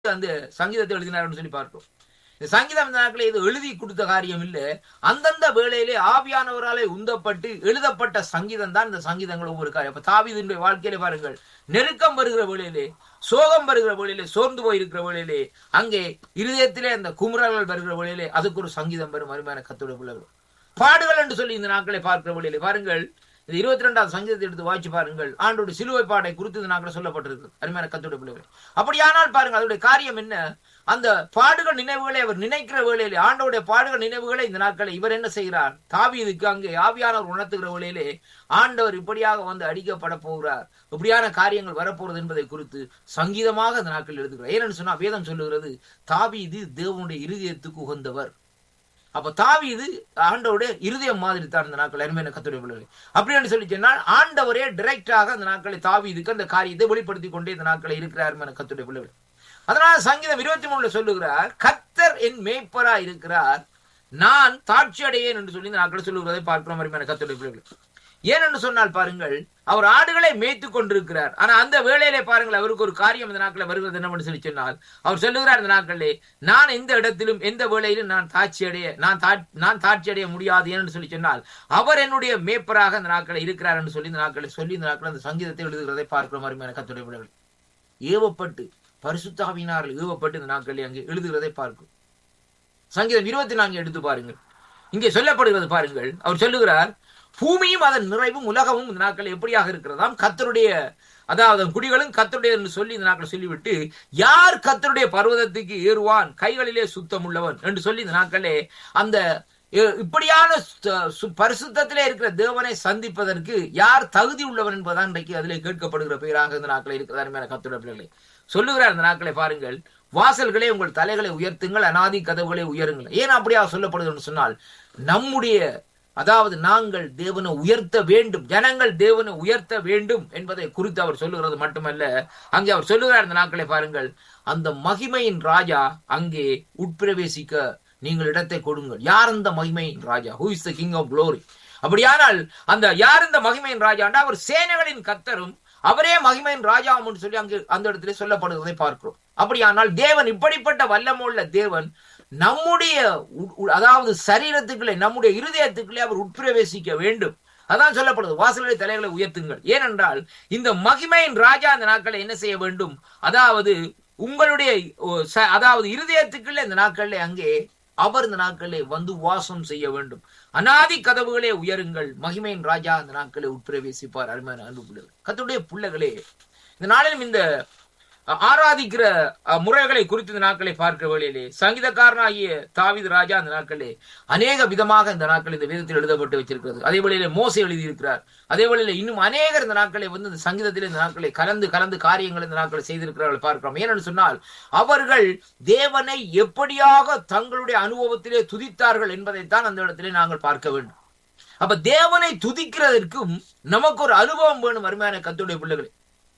அந்த சங்கீதத்தை எழுதினார்னு சொல்லி பார்க்கிறோம் இந்த சங்கீதம் இந்த நாட்களில் இது எழுதி கொடுத்த காரியம் இல்ல அந்தந்த வேளையிலே ஆவியானவராலே உந்தப்பட்டு எழுதப்பட்ட சங்கீதம் தான் இந்த சங்கீதங்கள் ஒவ்வொரு காரியம் அப்ப தாவீதினுடைய வாழ்க்கையிலே பாருங்கள் நெருக்கம் வருகிற வேளையிலே சோகம் வருகிற வேளையிலே சோர்ந்து போயிருக்கிற வேளையிலே அங்கே இருதயத்திலே அந்த குமுறல்கள் வருகிற வேளையிலே அதுக்கு ஒரு சங்கீதம் வரும் அருமையான கத்தோட பிள்ளைகள் பாடுகள் என்று சொல்லி இந்த நாட்களை பார்க்கிற வேளையிலே பாருங்கள் இந்த இருபத்தி ரெண்டாவது சங்கீதத்தை எடுத்து வாய்ச்சி பாருங்கள் ஆண்டோட சிலுவை பாடை குறித்து இந்த நாட்கள் சொல்லப்பட்டிருக்கு அருமையான கத்தோட பிள்ளைகள் அப்படியானால் பாருங்கள் அதோடைய காரியம் என்ன அந்த பாடுகள் நினைவுகளை அவர் நினைக்கிற வேளையிலே ஆண்டோடைய பாடுகள் நினைவுகளை இந்த நாட்களை இவர் என்ன செய்கிறார் தாவீதுக்கு அங்கே ஆவியானவர் உணர்த்துகிற வேளையிலே ஆண்டவர் இப்படியாக வந்து அடிக்கப்பட போகிறார் இப்படியான காரியங்கள் வரப்போறது என்பதை குறித்து சங்கீதமாக இந்த நாட்கள் எழுதுகிறார் ஏனென்று சொன்னா வேதம் சொல்லுகிறது தாவீது தேவனுடைய இருதயத்துக்கு உகந்தவர் அப்ப தாவீது ஆண்டவருடைய இருதயம் மாதிரி தான் இந்த நாட்கள் அருமையான கத்துடைய பிள்ளைகள் அப்படின்னு சொல்லி சொன்னால் ஆண்டவரே டிரெக்டாக அந்த நாட்களை தாவீதுக்கு அந்த காரியத்தை வெளிப்படுத்தி கொண்டே இந்த நாட்களை இருக்கிறார் அருமையான கத்துடைய பிள்ளைகள் அதனால சங்கீதம் இருபத்தி மூணுல சொல்லுகிறார் கத்தர் என் மேய்ப்பரா இருக்கிறார் நான் தாட்சி அடையேன் என்று சொல்லி இந்த நாட்களை சொல்லுகிறதை பார்க்கிறோம் அருமையான கத்துடைய பிள்ளைகள் ஏனென்று சொன்னால் பாருங்கள் அவர் ஆடுகளை மேய்த்து கொண்டிருக்கிறார் ஆனா அந்த வேளையிலே பாருங்கள் அவருக்கு ஒரு காரியம் இந்த நாட்களில் வருகிறது என்னவென்று சொல்லி சொன்னால் அவர் சொல்லுகிறார் இந்த நாட்களிலே நான் எந்த இடத்திலும் எந்த வேளையிலும் நான் தாட்சி அடைய நான் நான் தாட்சி அடைய முடியாது என்று சொல்லி சொன்னால் அவர் என்னுடைய மேய்ப்பராக இந்த நாட்களில் இருக்கிறார் என்று சொல்லி இந்த நாட்களை சொல்லி இந்த நாட்களில் அந்த சங்கீதத்தை எழுதுகிறதை பார்க்கிற மாதிரி கத்துடைய பிள்ளைகள் ஏவப்பட்டு பரிசுத்தாவினார்கள் ஏவப்பட்டு இந்த நாட்களில் அங்கே எழுதுகிறதை பார்க்கும் சங்கீதம் இருபத்தி நான்கு எடுத்து பாருங்கள் இங்கே சொல்லப்படுகிறது பாருங்கள் அவர் சொல்லுகிறார் பூமியும் அதன் நிறைவும் உலகமும் இந்த நாட்கள் எப்படியாக இருக்கிறதாம் கத்தருடைய அதாவது குடிகளும் கத்தருடைய என்று சொல்லி இந்த நாட்கள் சொல்லிவிட்டு யார் கத்தருடைய பர்வதத்துக்கு ஏறுவான் கைகளிலே சுத்தம் உள்ளவன் என்று சொல்லி இந்த நாட்களே அந்த இப்படியான பரிசுத்திலே இருக்கிற தேவனை சந்திப்பதற்கு யார் தகுதி உள்ளவன் என்பதான் இன்றைக்கு அதிலே கேட்கப்படுகிற பெயராக இந்த நாட்களை இருக்கிறதா மேல கத்துடைய பிள்ளைகளை சொல்லுகிறார் இந்த நாட்களை பாருங்கள் வாசல்களே உங்கள் தலைகளை உயர்த்துங்கள் அனாதி கதவுகளை உயருங்கள் ஏன் அப்படியா சொல்லப்படுது சொன்னால் நம்முடைய அதாவது நாங்கள் தேவனை உயர்த்த வேண்டும் ஜனங்கள் தேவனை உயர்த்த வேண்டும் என்பதை குறித்து அவர் சொல்லுகிறது மட்டுமல்ல அங்கே அவர் சொல்லுகிறார் இந்த நாட்களை பாருங்கள் அந்த மகிமையின் ராஜா அங்கே உட்பிரவேசிக்க நீங்கள் இடத்தை கொடுங்கள் யார் அந்த மகிமையின் ராஜா who is the king of glory அப்படியானால் அந்த யார் இந்த மகிமையின் ராஜாண்டா அவர் சேனைகளின் கத்தரும் அவரே மகிமையின் ராஜாவும் சொல்லி அங்கு அந்த இடத்துல சொல்லப்படுவதை பார்க்கிறோம் அப்படியானால் தேவன் இப்படிப்பட்ட வல்லமுள்ள தேவன் நம்முடைய அதாவது சரீரத்துக்குள்ளே நம்முடைய இருதயத்துக்குள்ளே அவர் உட்பிரவேசிக்க வேண்டும் அதான் சொல்லப்படுது வாசலுடைய தலைகளை உயர்த்துங்கள் ஏனென்றால் இந்த மகிமையின் ராஜா அந்த நாட்களை என்ன செய்ய வேண்டும் அதாவது உங்களுடைய அதாவது இருதயத்துக்குள்ள இந்த நாட்கள்ல அங்கே அவர் இந்த நாட்களே வந்து வாசம் செய்ய வேண்டும் அனாதி கதவுகளே உயருங்கள் மகிமையின் ராஜா அந்த நாட்களை உட்பிரவேசிப்பார் அருமையான அன்பு பிள்ளைகள் கத்துடைய பிள்ளைகளே இந்த நாளிலும் இந்த ஆராதிக்கிற முறைகளை குறித்து இந்த நாட்களை பார்க்கிற வேளையிலே சங்கீதக்காரனாகிய தாவித ராஜா அந்த நாட்களே அநேக விதமாக இந்த நாட்கள் இந்த வேதத்தில் எழுதப்பட்டு வச்சிருக்கிறது அதே வேளையில மோசை எழுதியிருக்கிறார் அதே வேளையில இன்னும் அநேகர் இந்த நாட்களை வந்து இந்த சங்கீதத்தில் இந்த நாட்களை கலந்து கலந்து காரியங்கள் இந்த நாட்களை செய்திருக்கிறார்கள் பார்க்கிறோம் ஏனென்று சொன்னால் அவர்கள் தேவனை எப்படியாக தங்களுடைய அனுபவத்திலே துதித்தார்கள் என்பதைத்தான் அந்த இடத்திலே நாங்கள் பார்க்க வேண்டும் அப்ப தேவனை துதிக்கிறதற்கும் நமக்கு ஒரு அனுபவம் வேணும் அருமையான கத்துடைய பிள்ளைகளே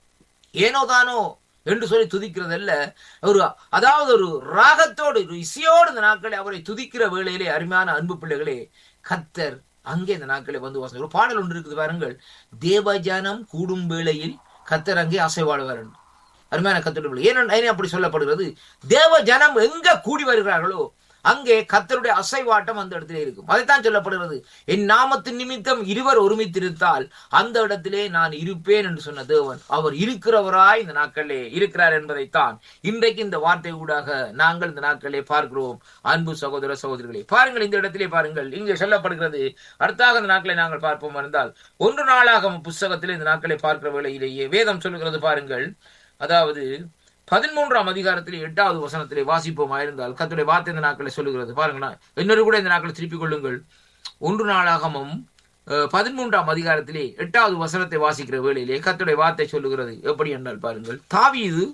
ஏனோ தானோ என்று சொல்லி துதிக்கிறதல்ல ஒரு அதாவது ஒரு ராகத்தோடு ஒரு இசையோடு இந்த நாட்களை அவரை துதிக்கிற வேளையிலே அருமையான அன்பு பிள்ளைகளே கத்தர் அங்கே இந்த நாட்களை வந்து வாசம் ஒரு பாடல் ஒன்று இருக்குது பாருங்கள் தேவஜானம் கூடும் வேளையில் கத்தர் அங்கே அசைவாடுவார் அருமையான கத்தோடு ஏன் அப்படி சொல்லப்படுகிறது தேவ ஜனம் எங்க கூடி வருகிறார்களோ அங்கே கத்தருடைய அசைவாட்டம் அந்த இடத்திலே இருக்கும் அதைத்தான் சொல்லப்படுகிறது என் நாமத்தின் நிமித்தம் இருவர் ஒருமித்திருத்தால் அந்த இடத்திலே நான் இருப்பேன் என்று சொன்ன தேவன் அவர் இருக்கிறவராய் இந்த நாட்களே இருக்கிறார் என்பதைத்தான் இன்றைக்கு இந்த வார்த்தை ஊடாக நாங்கள் இந்த நாட்களே பார்க்கிறோம் அன்பு சகோதர சகோதரிகளே பாருங்கள் இந்த இடத்திலே பாருங்கள் இங்கே சொல்லப்படுகிறது அடுத்தாக இந்த நாட்களை நாங்கள் பார்ப்போம் இருந்தால் ஒன்று நாளாக புஸ்தகத்தில் இந்த நாட்களை பார்க்கிற வேளையிலேயே வேதம் சொல்லுகிறது பாருங்கள் அதாவது பதிமூன்றாம் அதிகாரத்திலே எட்டாவது வசனத்திலே வாசிப்போமா இருந்தால் கத்துடைய வார்த்தை இந்த நாட்களை சொல்லுகிறது பாருங்களா இன்னொரு கூட இந்த நாட்களை திருப்பிக் கொள்ளுங்கள் ஒன்று நாளாகமும் பதிமூன்றாம் அதிகாரத்திலே எட்டாவது வசனத்தை வாசிக்கிற வேளையிலே கத்துடைய வார்த்தை சொல்லுகிறது எப்படி என்றால் பாருங்கள் தாவீது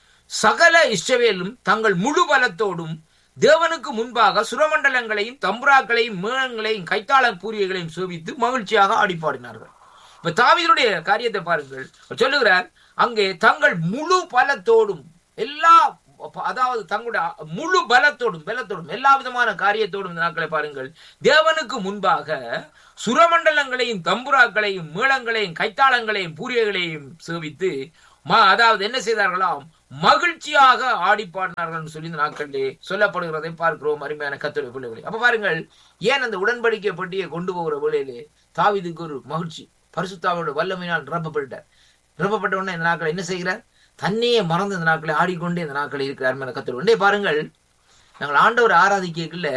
சகல இஷ்டவேலும் தங்கள் முழு பலத்தோடும் தேவனுக்கு முன்பாக சுரமண்டலங்களையும் தம்புராக்களையும் மேளங்களையும் கைத்தாள பூரியங்களையும் சோபித்து மகிழ்ச்சியாக ஆடிப்பாடினார்கள் இப்ப தாவீதுடைய காரியத்தை பாருங்கள் சொல்லுகிறார் அங்கே தங்கள் முழு பலத்தோடும் எல்லா அதாவது தங்களுடைய முழு பலத்தோடும் பலத்தோடும் எல்லா விதமான காரியத்தோடும் இந்த நாட்களை பாருங்கள் தேவனுக்கு முன்பாக சுரமண்டலங்களையும் தம்புராக்களையும் மேளங்களையும் கைத்தாளங்களையும் பூரியங்களையும் சேவித்து அதாவது என்ன செய்தார்களாம் மகிழ்ச்சியாக ஆடி பாடினார்கள் சொல்லி இந்த நாட்களிலே சொல்லப்படுகிறதை பார்க்கிறோம் அருமையான கத்துரை பிள்ளைகளை அப்ப பாருங்கள் ஏன் அந்த உடன்படிக்கை பட்டியை கொண்டு போகிற வேளையிலே தாவிதுக்கு ஒரு மகிழ்ச்சி பரிசுத்தாவோட வல்லமையினால் நிரப்பப்பட்டார் நிரப்பப்பட்ட உடனே இந்த நாட்களை என்ன செய்கிறார் தன்னையே மறந்து இந்த நாட்களை ஆடிக்கொண்டே இந்த நாட்களை இருக்கிறார் அருமையான கத்துரை உடனே பாருங்கள் நாங்கள் ஆண்டவர் ஆராதிக்கல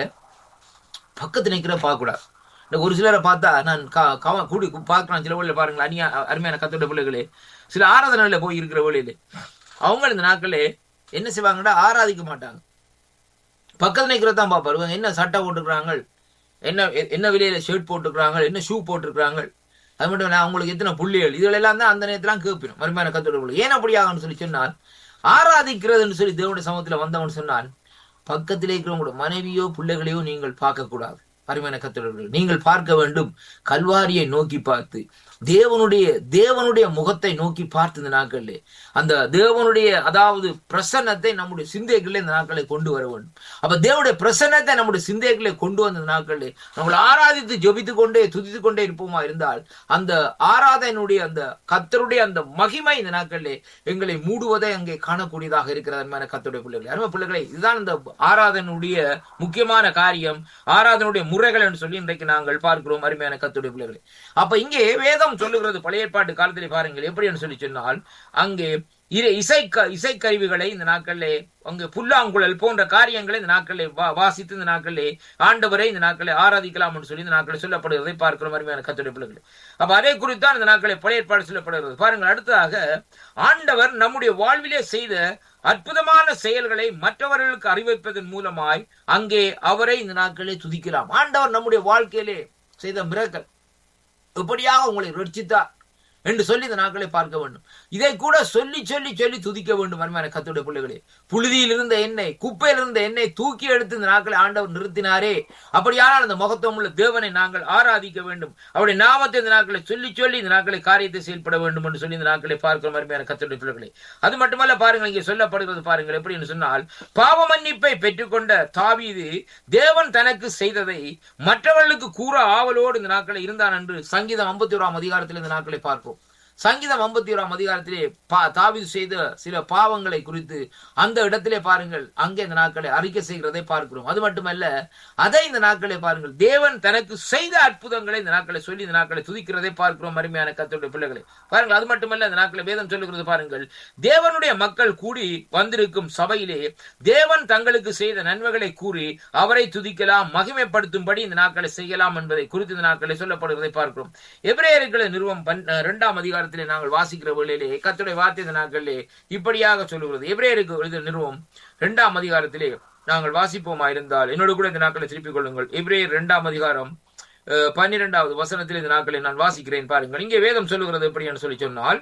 பக்கத்து நிற்கிற பார்க்கக்கூடாது இந்த ஒரு சிலரை பார்த்தா நான் கவ கூடி பார்க்கலாம் சில வேளையில பாருங்களேன் அணியா அருமையான கத்தோட பிள்ளைகளே சில ஆராதனையில போய் இருக்கிற வேளையிலே அவங்க இந்த நாட்களே என்ன செய்வாங்கன்னா ஆராதிக்க மாட்டாங்க பக்கத்துல நிற்கிறதான் பார்ப்பாரு இவங்க என்ன சட்டை போட்டுக்கிறாங்க என்ன என்ன விலையில ஷர்ட் போட்டுக்கிறாங்க என்ன ஷூ போட்டுக்கிறாங்க அது மட்டும் இல்லை அவங்களுக்கு எத்தனை புள்ளிகள் இதுகளெல்லாம் தான் அந்த நேரத்தில் கேட்பிடும் மறுமையான கத்தோட ஏன் அப்படி ஆகும்னு சொல்லி சொன்னால் ஆராதிக்கிறதுன்னு சொல்லி தேவனுடைய சமூகத்தில் வந்தவன் சொன்னால் பக்கத்திலே இருக்கிறவங்களோட மனைவியோ பிள்ளைகளையோ நீங்கள் பார்க்கக்கூடாது அருமையான கத்தோடர்கள் நீங்கள் பார்க்க வேண்டும் கல்வாரியை நோக்கி பார்த்து தேவனுடைய தேவனுடைய முகத்தை நோக்கி பார்த்து இந்த நாட்களில் அந்த தேவனுடைய அதாவது பிரசன்னத்தை நம்முடைய சிந்தைகளில் இந்த நாட்களை கொண்டு வர வேண்டும் அப்ப தேவனுடைய பிரசன்னத்தை நம்முடைய சிந்தைகளை கொண்டு வந்த நாட்களில் நம்மளை ஆராதித்து ஜபித்து கொண்டே துதித்து கொண்டே இருப்போமா இருந்தால் அந்த ஆராதனுடைய அந்த கத்தருடைய அந்த மகிமை இந்த நாட்களிலே எங்களை மூடுவதை அங்கே காணக்கூடியதாக இருக்கிறது அருமையான கத்தருடைய பிள்ளைகளை அருமை பிள்ளைகளை இதுதான் இந்த ஆராதனுடைய முக்கியமான காரியம் ஆராதனுடைய முறைகள் என்று சொல்லி இன்றைக்கு நாங்கள் பார்க்கிறோம் அருமையான கத்துடைய பிள்ளைகளை அப்ப இங்கே வேதம் சொல்லுகிறது பழைய ஏற்பாட்டு காலத்திலே பாருங்கள் எப்படி என்று சொல்லி சொன்னால் அங்கே இசை இசைக்கருவிகளை இந்த நாட்களிலே அங்கு புல்லாங்குழல் போன்ற காரியங்களை இந்த நாட்களை வாசித்து இந்த நாட்களிலே ஆண்டவரை இந்த நாட்களை ஆராதிக்கலாம் என்று சொல்லி இந்த நாட்களை சொல்லப்படுவதை பார்க்கிற மாதிரியான கத்துடைய பிள்ளைகள் அப்ப அதே குறித்தான் இந்த நாட்களை பழைய ஏற்பாடு சொல்லப்படுகிறது பாருங்கள் அடுத்ததாக ஆண்டவர் நம்முடைய வாழ்விலே செய்த அற்புதமான செயல்களை மற்றவர்களுக்கு அறிவிப்பதன் மூலமாய் அங்கே அவரை இந்த நாட்களே துதிக்கலாம் ஆண்டவர் நம்முடைய வாழ்க்கையிலே செய்த மிரக்கல் எப்படியாக உங்களை ரட்சித்தார் என்று சொல்லி இந்த நாட்களை பார்க்க வேண்டும் இதை கூட சொல்லி சொல்லி சொல்லி துதிக்க வேண்டும் அருமையான கத்துடைய பிள்ளைகளே புழுதியில் இருந்த எண்ணெய் குப்பையில் இருந்த எண்ணெய் தூக்கி எடுத்து இந்த நாட்களை ஆண்டவர் நிறுத்தினாரே அப்படியானால் அந்த மகத்துவம் உள்ள தேவனை நாங்கள் ஆராதிக்க வேண்டும் அவருடைய நாமத்தை இந்த நாட்களை சொல்லி சொல்லி இந்த நாட்களை காரியத்தை செயல்பட வேண்டும் என்று சொல்லி இந்த நாட்களை பார்க்கிற அருமையான கத்துடைய பிள்ளைகளே அது மட்டுமல்ல பாருங்கள் இங்கே சொல்லப்படுகிறது பாருங்கள் எப்படி என்று சொன்னால் பாவ மன்னிப்பை பெற்றுக்கொண்ட தாவீது தேவன் தனக்கு செய்ததை மற்றவர்களுக்கு கூற ஆவலோடு இந்த நாட்களை இருந்தான் என்று சங்கீதம் ஐம்பத்தி ஓராம் அதிகாரத்தில் இந்த நாட்களை பார்ப்போம் சங்கீதம் ஐம்பத்தி ஓராம் அதிகாரத்திலே பா தாவிது செய்த சில பாவங்களை குறித்து அந்த இடத்திலே பாருங்கள் அங்கே இந்த நாட்களை அறிக்கை செய்கிறதை பார்க்கிறோம் அது மட்டுமல்ல அதை இந்த நாட்களை பாருங்கள் தேவன் தனக்கு செய்த அற்புதங்களை இந்த நாட்களை சொல்லி இந்த நாட்களை துதிக்கிறதை பார்க்கிறோம் அருமையான கத்தோடைய பிள்ளைகளை பாருங்கள் அது மட்டுமல்ல இந்த நாட்களை வேதம் சொல்லுகிறது பாருங்கள் தேவனுடைய மக்கள் கூடி வந்திருக்கும் சபையிலே தேவன் தங்களுக்கு செய்த நன்மைகளை கூறி அவரை துதிக்கலாம் மகிமைப்படுத்தும்படி இந்த நாட்களை செய்யலாம் என்பதை குறித்து இந்த நாட்களை சொல்லப்படுவதை பார்க்கிறோம் எபிரேயர்களை நிறுவம் இரண்டாம் அதிகாரம் அதிகாரத்திலே நாங்கள் வாசிக்கிற வேளையிலே கத்துடைய வார்த்தை இந்த நாட்களிலே இப்படியாக சொல்லுகிறது எபிரேயருக்கு எழுத நிறுவம் இரண்டாம் அதிகாரத்திலே நாங்கள் வாசிப்போமா இருந்தால் என்னோடு கூட இந்த நாட்களை திருப்பிக் கொள்ளுங்கள் எபிரேயர் இரண்டாம் அதிகாரம் பன்னிரெண்டாவது வசனத்தில் இந்த நாட்களை நான் வாசிக்கிறேன் பாருங்கள் இங்கே வேதம் சொல்லுகிறது எப்படி என்று சொல்லி சொன்னால்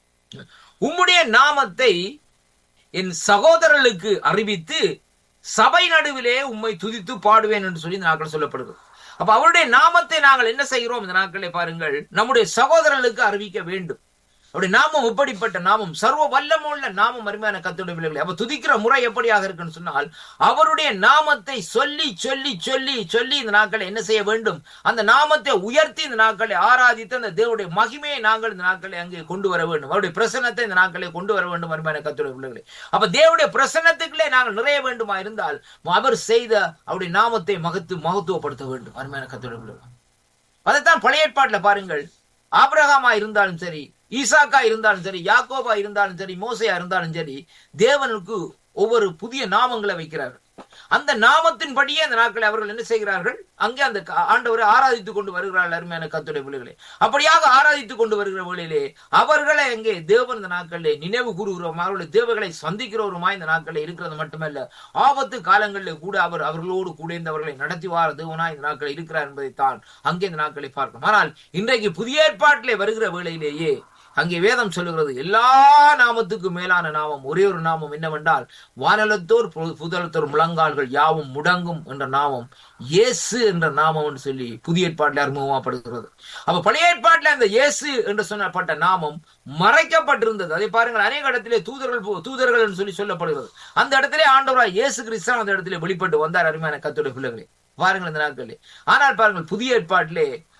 உம்முடைய நாமத்தை என் சகோதரர்களுக்கு அறிவித்து சபை நடுவிலே உம்மை துதித்து பாடுவேன் என்று சொல்லி இந்த நாட்கள் சொல்லப்படுகிறது அப்ப அவருடைய நாமத்தை நாங்கள் என்ன செய்கிறோம் இந்த நாட்களை பாருங்கள் நம்முடைய சகோதரர்களுக்கு அறிவிக்க வேண்டும் அவருடைய நாமம் எப்படிப்பட்ட நாமம் சர்வ வல்லமுள்ள நாமம் அருமையான கத்துடைய பிள்ளைகளை அப்ப துதிக்கிற முறை எப்படியாக இருக்குன்னு சொன்னால் அவருடைய நாமத்தை சொல்லி சொல்லி சொல்லி சொல்லி இந்த நாட்களை என்ன செய்ய வேண்டும் அந்த நாமத்தை உயர்த்தி இந்த நாட்களை ஆராதித்து அந்த தேவனுடைய மகிமையை நாங்கள் இந்த நாட்களை அங்கே கொண்டு வர வேண்டும் அவருடைய பிரசனத்தை இந்த நாட்களை கொண்டு வர வேண்டும் அருமையான கத்துடைய பிள்ளைகளை அப்ப தேவனுடைய பிரசனத்துக்குள்ளே நாங்கள் நிறைய வேண்டுமா இருந்தால் அவர் செய்த அவருடைய நாமத்தை மகத்து மகத்துவப்படுத்த வேண்டும் அருமையான கத்துடைய பிள்ளைகள் அதைத்தான் பழைய ஏற்பாட்டில் பாருங்கள் ஆபிரகாமா இருந்தாலும் சரி ஈசாக்கா இருந்தாலும் சரி யாக்கோபா இருந்தாலும் சரி மோசையா இருந்தாலும் சரி தேவனுக்கு ஒவ்வொரு புதிய நாமங்களை வைக்கிறார்கள் அந்த நாமத்தின்படியே அந்த நாட்களை அவர்கள் என்ன செய்கிறார்கள் அங்கே அந்த ஆண்டவரை ஆராதித்துக் கொண்டு வருகிறார்கள் அருமையான கத்துடைய பிள்ளைகளே அப்படியாக ஆராதித்துக் கொண்டு வருகிற வேளையிலே அவர்களை அங்கே தேவன் இந்த நாட்களிலே நினைவு கூறுகிறோம் அவர்களுடைய தேவைகளை சந்திக்கிறவருமா இந்த நாட்களில் இருக்கிறது மட்டுமல்ல ஆபத்து காலங்களில் கூட அவர் அவர்களோடு கூட இருந்து அவர்களை நடத்தி வார தேவனா இந்த நாட்களில் இருக்கிறார் என்பதைத்தான் அங்கே இந்த நாட்களை பார்க்கணும் ஆனால் இன்றைக்கு புதிய ஏற்பாட்டிலே வருகிற வேளையிலேயே அங்கே வேதம் சொல்லுகிறது எல்லா நாமத்துக்கும் மேலான நாமம் ஒரே ஒரு நாமம் என்னவென்றால் வானலத்தோர் புதலத்தோர் முழங்கால்கள் யாவும் முடங்கும் என்ற நாமம் இயேசு என்ற நாமம் என்று சொல்லி புதிய ஏற்பாட்டில் அறிமுகமாப்படுகிறது அப்ப பழைய ஏற்பாட்டில் அந்த இயேசு என்று சொல்லப்பட்ட நாமம் மறைக்கப்பட்டிருந்தது அதை பாருங்கள் அநேக இடத்திலே தூதர்கள் தூதர்கள் என்று சொல்லி சொல்லப்படுகிறது அந்த இடத்திலே ஆண்டவராய் இயேசு கிறிஸ்தான் அந்த இடத்திலே வெளிப்பட்டு வந்தார் அருமையான கத்துடைய பிள்ளைகளே பாருங்கள் இந்த நாட்களே ஆனால் பாருங்கள் புதிய ஏற்பாட்டிலே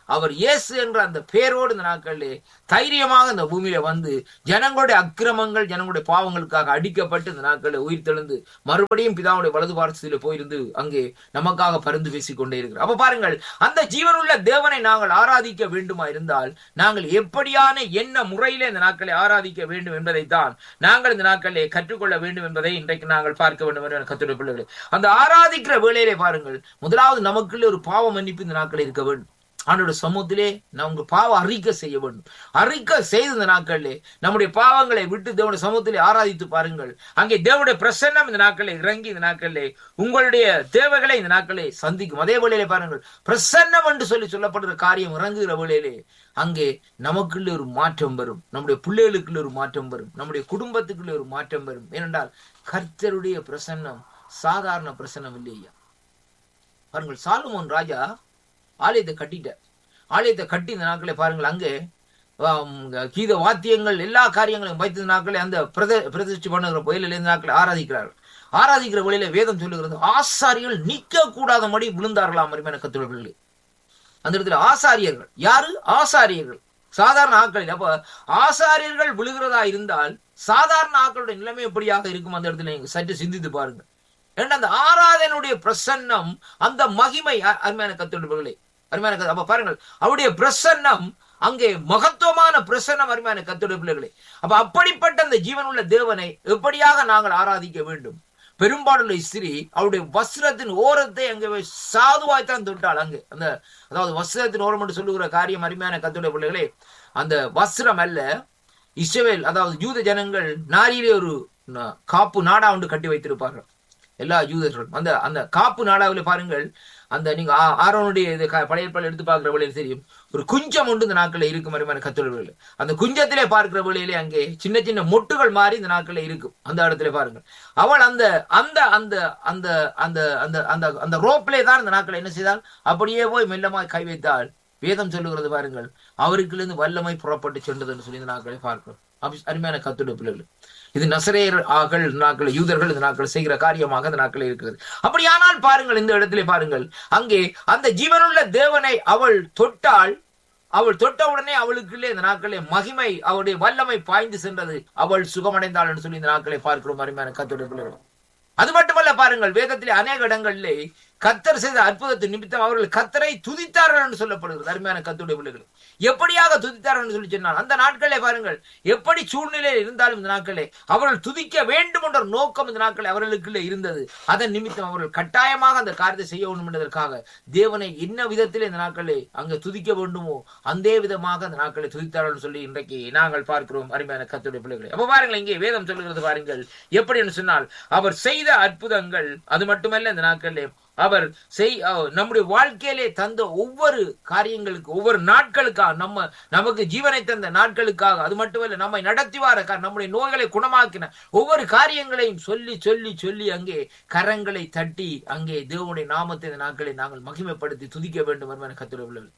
அவர் இயேசு என்ற அந்த பேரோடு இந்த நாட்களிலே தைரியமாக இந்த பூமியில வந்து ஜனங்களுடைய அக்கிரமங்கள் ஜனங்களுடைய பாவங்களுக்காக அடிக்கப்பட்டு இந்த நாட்களில் உயிர் தெழுந்து மறுபடியும் பிதாவுடைய வலது பாரசத்தில் போயிருந்து அங்கே நமக்காக பரிந்து பேசிக் கொண்டே இருக்கிறார் அப்ப பாருங்கள் அந்த ஜீவனுள்ள தேவனை நாங்கள் ஆராதிக்க வேண்டுமா இருந்தால் நாங்கள் எப்படியான என்ன முறையிலே இந்த நாட்களை ஆராதிக்க வேண்டும் என்பதைத்தான் நாங்கள் இந்த நாட்களிலே கற்றுக்கொள்ள வேண்டும் என்பதை இன்றைக்கு நாங்கள் பார்க்க வேண்டும் என்று கத்துடைய பிள்ளைகளே அந்த ஆராதிக்கிற வேளையிலே பாருங்கள் முதலாவது நமக்குள்ளே ஒரு பாவ மன்னிப்பு இந்த நாட்களில் இருக்க வேண்டும் ஆண்டோட சமூகத்திலே நம்ம பாவ அறிக்கை செய்ய வேண்டும் அறிக்கை செய்த இந்த நாட்களிலே நம்முடைய பாவங்களை விட்டு தேவனுடைய சமூகத்திலே ஆராதித்து பாருங்கள் அங்கே தேவனுடைய பிரசன்னம் இந்த நாட்களிலே இறங்கி இந்த நாட்களிலே உங்களுடைய தேவைகளை இந்த நாட்களை சந்திக்கும் அதே வேளையிலே பாருங்கள் பிரசன்னம் என்று சொல்லி சொல்லப்படுற காரியம் இறங்குகிற வேளையிலே அங்கே நமக்குள்ள ஒரு மாற்றம் வரும் நம்முடைய பிள்ளைகளுக்குள்ள ஒரு மாற்றம் வரும் நம்முடைய குடும்பத்துக்குள்ள ஒரு மாற்றம் வரும் ஏனென்றால் கர்த்தருடைய பிரசன்னம் சாதாரண பிரசன்னம் இல்லையா பாருங்கள் சாலுமோன் ராஜா ஆலயத்தை கட்டிட்டார் ஆலயத்தை கட்டி இந்த நாட்களை பாருங்கள் அங்கே கீத வாத்தியங்கள் எல்லா காரியங்களையும் வைத்த நாட்களை அந்த பிரத பிரதிஷ்டி பண்ணுகிற புயலில் இந்த நாட்களை ஆராதிக்கிறார்கள் ஆராதிக்கிற வழியில வேதம் சொல்லுகிறது ஆசாரிகள் நிக்க கூடாதபடி விழுந்தார்களாம் அருமையான கத்துழர்களே அந்த இடத்துல ஆசாரியர்கள் யாரு ஆசாரியர்கள் சாதாரண ஆட்களில் அப்ப ஆசாரியர்கள் விழுகிறதா இருந்தால் சாதாரண ஆக்களுடைய நிலைமை எப்படியாக இருக்கும் அந்த இடத்துல நீங்க சற்று சிந்தித்து பாருங்க ஏன்னா அந்த ஆராதனுடைய பிரசன்னம் அந்த மகிமை அருமையான கத்துடையவர்களே அருமையான அப்ப பாருங்கள் அவருடைய பிரசன்னம் அங்கே மகத்துவமான பிரசன்னம் அருமையான கத்துடைய பிள்ளைகளே அப்ப அப்படிப்பட்ட அந்த ஜீவனுள்ள தேவனை எப்படியாக நாங்கள் ஆராதிக்க வேண்டும் பெரும்பாலுள்ள ஸ்திரீ அவருடைய வஸ்திரத்தின் ஓரத்தை அங்கே சாதுவாய்த்தான் தொட்டாள் அங்கே அந்த அதாவது வஸ்திரத்தின் ஓரம் என்று சொல்லுகிற காரியம் அருமையான கத்துடைய பிள்ளைகளே அந்த வஸ்திரம் அல்ல இஸ்ரவேல் அதாவது யூத ஜனங்கள் நாரியிலே ஒரு காப்பு நாடா ஒன்று கட்டி வைத்திருப்பார்கள் எல்லா யூதர்களும் அந்த அந்த காப்பு நாடாவில் பாருங்கள் அந்த நீங்க ஆரோனுடைய இது பழைய பழைய எடுத்து பார்க்கிற வழியில் தெரியும் ஒரு குஞ்சம் உண்டு இந்த நாட்களில் இருக்கும் மாதிரியான கத்தொழில்கள் அந்த குஞ்சத்திலே பார்க்கிற வழியிலே அங்கே சின்ன சின்ன மொட்டுகள் மாறி இந்த நாட்களில் இருக்கும் அந்த இடத்துல பாருங்கள் அவள் அந்த அந்த அந்த அந்த அந்த அந்த அந்த அந்த ரோப்லே தான் இந்த நாட்களை என்ன செய்தால் அப்படியே போய் மெல்லமாய் கை வைத்தால் வேதம் சொல்லுகிறது பாருங்கள் அவருக்குள்ளேருந்து வல்லமை புறப்பட்டு சென்றது என்று சொல்லி இந்த நாட்களை பார்க்கிறோம் அருமையான கத்துடைய பிள்ளைகள் இது நசரேயர் ஆகள் நாட்கள் யூதர்கள் இந்த நாட்கள் செய்கிற காரியமாக இந்த நாட்கள் இருக்கிறது அப்படியானால் பாருங்கள் இந்த இடத்திலே பாருங்கள் அங்கே அந்த ஜீவனுள்ள தேவனை அவள் தொட்டால் அவள் தொட்ட உடனே அவளுக்குள்ளே இந்த நாட்களே மகிமை அவளுடைய வல்லமை பாய்ந்து சென்றது அவள் சுகமடைந்தாள் என்று சொல்லி இந்த நாட்களை பார்க்கிறோம் அருமையான கத்துடைய பிள்ளைகள் அது மட்டுமல்ல பாருங்கள் வேதத்திலே அநேக இடங்களிலே கத்தர் செய்த அற்புதத்தின் நிமித்தம் அவர்கள் கத்தரை துதித்தார்கள் என்று சொல்லப்படுகிறது அருமையான கத்துடைய பிள்ளைகள் எப்படியாக துதித்தார்கள் என்று சொல்லி சொன்னால் அந்த நாட்களே பாருங்கள் எப்படி சூழ்நிலையில் இருந்தாலும் இந்த நாட்களே அவர்கள் துதிக்க வேண்டும் என்ற நோக்கம் இந்த நாட்களே அவர்களுக்குள்ளே இருந்தது அதன் நிமித்தம் அவர்கள் கட்டாயமாக அந்த காரியத்தை செய்ய வேண்டும் என்பதற்காக தேவனை என்ன விதத்தில் இந்த நாட்களே அங்க துதிக்க வேண்டுமோ அந்த விதமாக அந்த நாட்களை துதித்தார்கள் சொல்லி இன்றைக்கு நாங்கள் பார்க்கிறோம் அருமையான கத்துடைய பிள்ளைகளை அப்ப பாருங்கள் இங்கே வேதம் சொல்லுகிறது பாருங்கள் எப்படி என்று சொன்னால் அவர் செய்த அற்புதங்கள் அது மட்டுமல்ல இந்த நாட்களிலே அவர் செய் நம்முடைய வாழ்க்கையிலே தந்த ஒவ்வொரு காரியங்களுக்கு ஒவ்வொரு நாட்களுக்காக நம்ம நமக்கு ஜீவனை தந்த நாட்களுக்காக அது மட்டுமல்ல நம்மை நடத்தி வார நம்முடைய நோய்களை குணமாக்கின ஒவ்வொரு காரியங்களையும் சொல்லி சொல்லி சொல்லி அங்கே கரங்களை தட்டி அங்கே தேவனுடைய நாமத்தை இந்த நாட்களை நாங்கள் மகிமைப்படுத்தி துதிக்க வேண்டும் என்று கத்துரை உள்ளது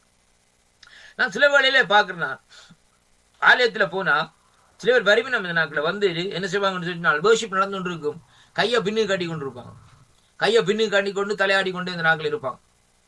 நான் சில வேளையிலே பாக்குறேன் ஆலயத்துல போனா சில பேர் வரிவினம் இந்த நாட்களை வந்து என்ன செய்வாங்கன்னு சொன்னால் வேர்ஷிப் நடந்து கொண்டு இருக்கும் கையை பின்னு கட்டி கொண்டு இருப்பாங்க கையை பின்னு கட்டி கொண்டு தலையாடி கொண்டு இந்த நாட்கள் இருப்பாங்க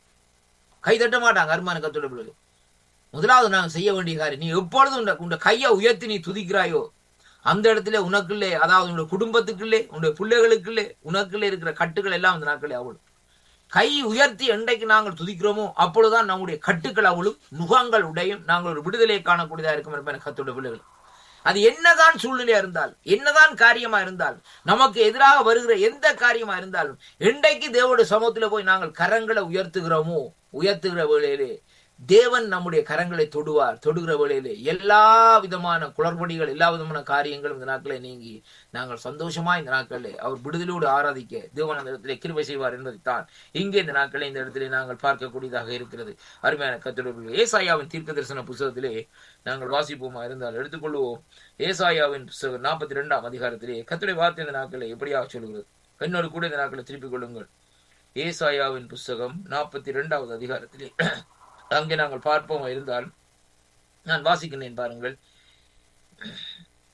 கை தட்ட மாட்டாங்க அருமான கத்தோட பிள்ளைகள் முதலாவது நாங்கள் செய்ய வேண்டிய காரியம் நீ எப்பொழுதும் உண்ட கையை உயர்த்தி நீ துதிக்கிறாயோ அந்த இடத்துல உனக்குள்ளே அதாவது உன்னுடைய குடும்பத்துக்குள்ளே உன்னுடைய பிள்ளைகளுக்குள்ளே உனக்குள்ளே இருக்கிற கட்டுகள் எல்லாம் அந்த நாட்களே அவளும் கை உயர்த்தி என்றைக்கு நாங்கள் துதிக்கிறோமோ அப்பொழுதுதான் நம்முடைய கட்டுக்கள் அவளும் நுகங்கள் உடையும் நாங்கள் ஒரு விடுதலையை காணக்கூடியதா இருக்கும் என்பன கத்தோட பிள்ளைகள் அது என்னதான் சூழ்நிலையா இருந்தால் என்னதான் காரியமா இருந்தால் நமக்கு எதிராக வருகிற எந்த காரியமா இருந்தாலும் என்றைக்கு தேவோட சமூகத்துல போய் நாங்கள் கரங்களை உயர்த்துகிறோமோ உயர்த்துகிற வேளையிலே தேவன் நம்முடைய கரங்களை தொடுவார் தொடுகிற வேளையிலே எல்லா விதமான குளறுபடிகள் எல்லா விதமான காரியங்களும் இந்த நாட்களை நீங்கி நாங்கள் சந்தோஷமா இந்த நாட்களில் அவர் விடுதலோடு ஆராதிக்க தேவன் அந்த இடத்திலே கிருபை செய்வார் என்பதைத்தான் இங்கே இந்த நாட்களை இந்த இடத்திலே நாங்கள் பார்க்கக்கூடியதாக இருக்கிறது அருமையான கத்துடைய ஏசாயாவின் தீர்க்க தரிசன புத்தகத்திலே நாங்கள் வாசிப்போமா இருந்தால் எடுத்துக்கொள்வோம் ஏசாயாவின் புத்தகம் நாற்பத்தி ரெண்டாம் அதிகாரத்திலே கத்துடைய வார்த்தை இந்த நாட்களை எப்படியாக சொல்கிறது என்னோடு கூட இந்த நாட்களை திருப்பிக் கொள்ளுங்கள் ஏசாயாவின் புஸ்தகம் நாற்பத்தி ரெண்டாவது அதிகாரத்திலே அங்கே நாங்கள் பார்ப்போம் இருந்தால் நான் வாசிக்கிறேன் பாருங்கள்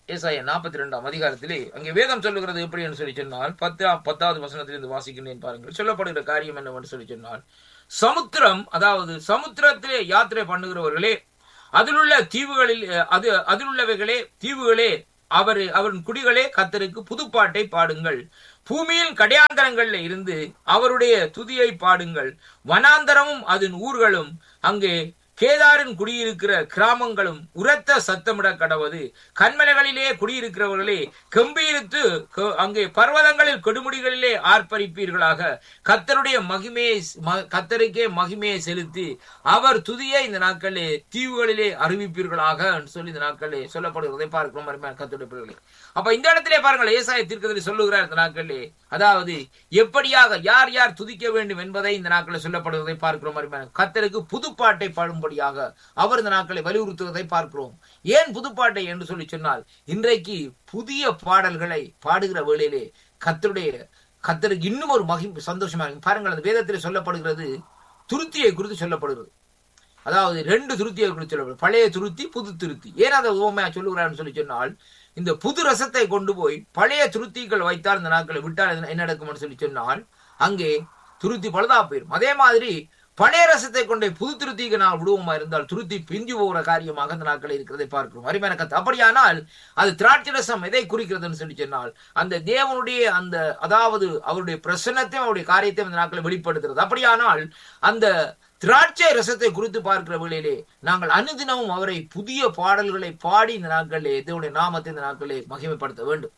ஏசாயா நாற்பத்தி ரெண்டாம் அதிகாரத்திலே அங்கே வேதம் சொல்லுகிறது எப்படி என்று சொல்லி சொன்னால் பத்து பத்தாவது வசனத்திலிருந்து வாசிக்கின்றேன் பாருங்கள் சொல்லப்படுகிற காரியம் என்னவென்று சொல்லி சொன்னால் சமுத்திரம் அதாவது சமுத்திரத்திலே யாத்திரை பண்ணுகிறவர்களே அதிலுள்ள தீவுகளில் அது அதிலுள்ளவைகளே தீவுகளே அவர் அவரின் குடிகளே கத்தருக்கு புதுப்பாட்டை பாடுங்கள் பூமியின் கடையாந்தரங்கள்ல இருந்து அவருடைய துதியை பாடுங்கள் வனாந்தரமும் அதன் ஊர்களும் அங்கே கேதாரின் குடியிருக்கிற கிராமங்களும் உரத்த சத்தமிட கடவது கண்மலைகளிலே குடியிருக்கிறவர்களே கம்பீரித்து க- அங்கே பர்வதங்களில் கொடுமுடிகளிலே ஆர்ப்பரிப்பீர்களாக கத்தருடைய மகிமையை ம- கத்தருக்கே மகிமையை செலுத்தி அவர் துதியை இந்த நாட்களிலே தீவுகளிலே அறிவிப்பீர்களாக என்று சொல்லி இந்த நாட்களிலே சொல்லப்படுகிறதை பார்க்கிறோம் அருமையான கத்தருடைய பிள்ளைகளே அப்ப இந்த இடத்திலே பாருங்கள் ஏசாய தீர்க்கதரி சொல்லுகிறார் இந்த நாட்களிலே அதாவது எப்படியாக யார் யார் துதிக்க வேண்டும் என்பதை இந்த நாட்களில் சொல்லப்படுவதை பார்க்கிறோம் அருமையான கத்தருக்கு புதுப்பாட்டை பாடும்படியாக அவர் இந்த நாட்களை வலியுறுத்துவதை பார்க்கிறோம் ஏன் புதுப்பாட்டை என்று சொல்லி சொன்னால் இன்றைக்கு புதிய பாடல்களை பாடுகிற வேளையிலே கத்தருடைய கத்தருக்கு இன்னும் ஒரு மகிம் சந்தோஷமா இருக்கு பாருங்கள் அந்த வேதத்தில் சொல்லப்படுகிறது துருத்தியை குறித்து சொல்லப்படுகிறது அதாவது ரெண்டு துருத்தியை குறித்து சொல்லப்படுது பழைய துருத்தி புது துருத்தி ஏன் அதை உவமையா சொல்லுகிறான்னு சொல்லி சொன்னால் இந்த புது ரசத்தை கொண்டு போய் பழைய துருத்திகள் வைத்தால் இந்த நாட்களை விட்டால் என்ன- என்ன நடக்கும்னு சொல்லி சொன்னால் அங்கே துருத்தி பழுதா போயிடும் அதே மாதிரி பழைய ரசத்தை கொண்டே புது துருத்திக்கு நாம் விடுவோமா இருந்தால் துருத்தி பிஞ்சு போகிற காரியமாக அந்த நாட்கள் இருக்கிறதை பார்க்கிறோம் அருமையான கத்து அப்படியானால் அது திராட்சை ரசம் எதை குறிக்கிறதுன்னு சொல்லி சொன்னால் அந்த தேவனுடைய அந்த அதாவது அவருடைய பிரசன்னத்தையும் அவருடைய காரியத்தையும் அந்த நாட்களை வெளிப்படுத்துறது அப்படியானால் அந்த திராட்சை ரசத்தை குறித்து பார்க்கிற வேளையிலே நாங்கள் அனுதினமும் அவரை புதிய பாடல்களை பாடி இந்த நாட்களிலே தேவனுடைய நாமத்தை இந்த நாட்களிலே மகிமைப்படுத்த வேண்டும்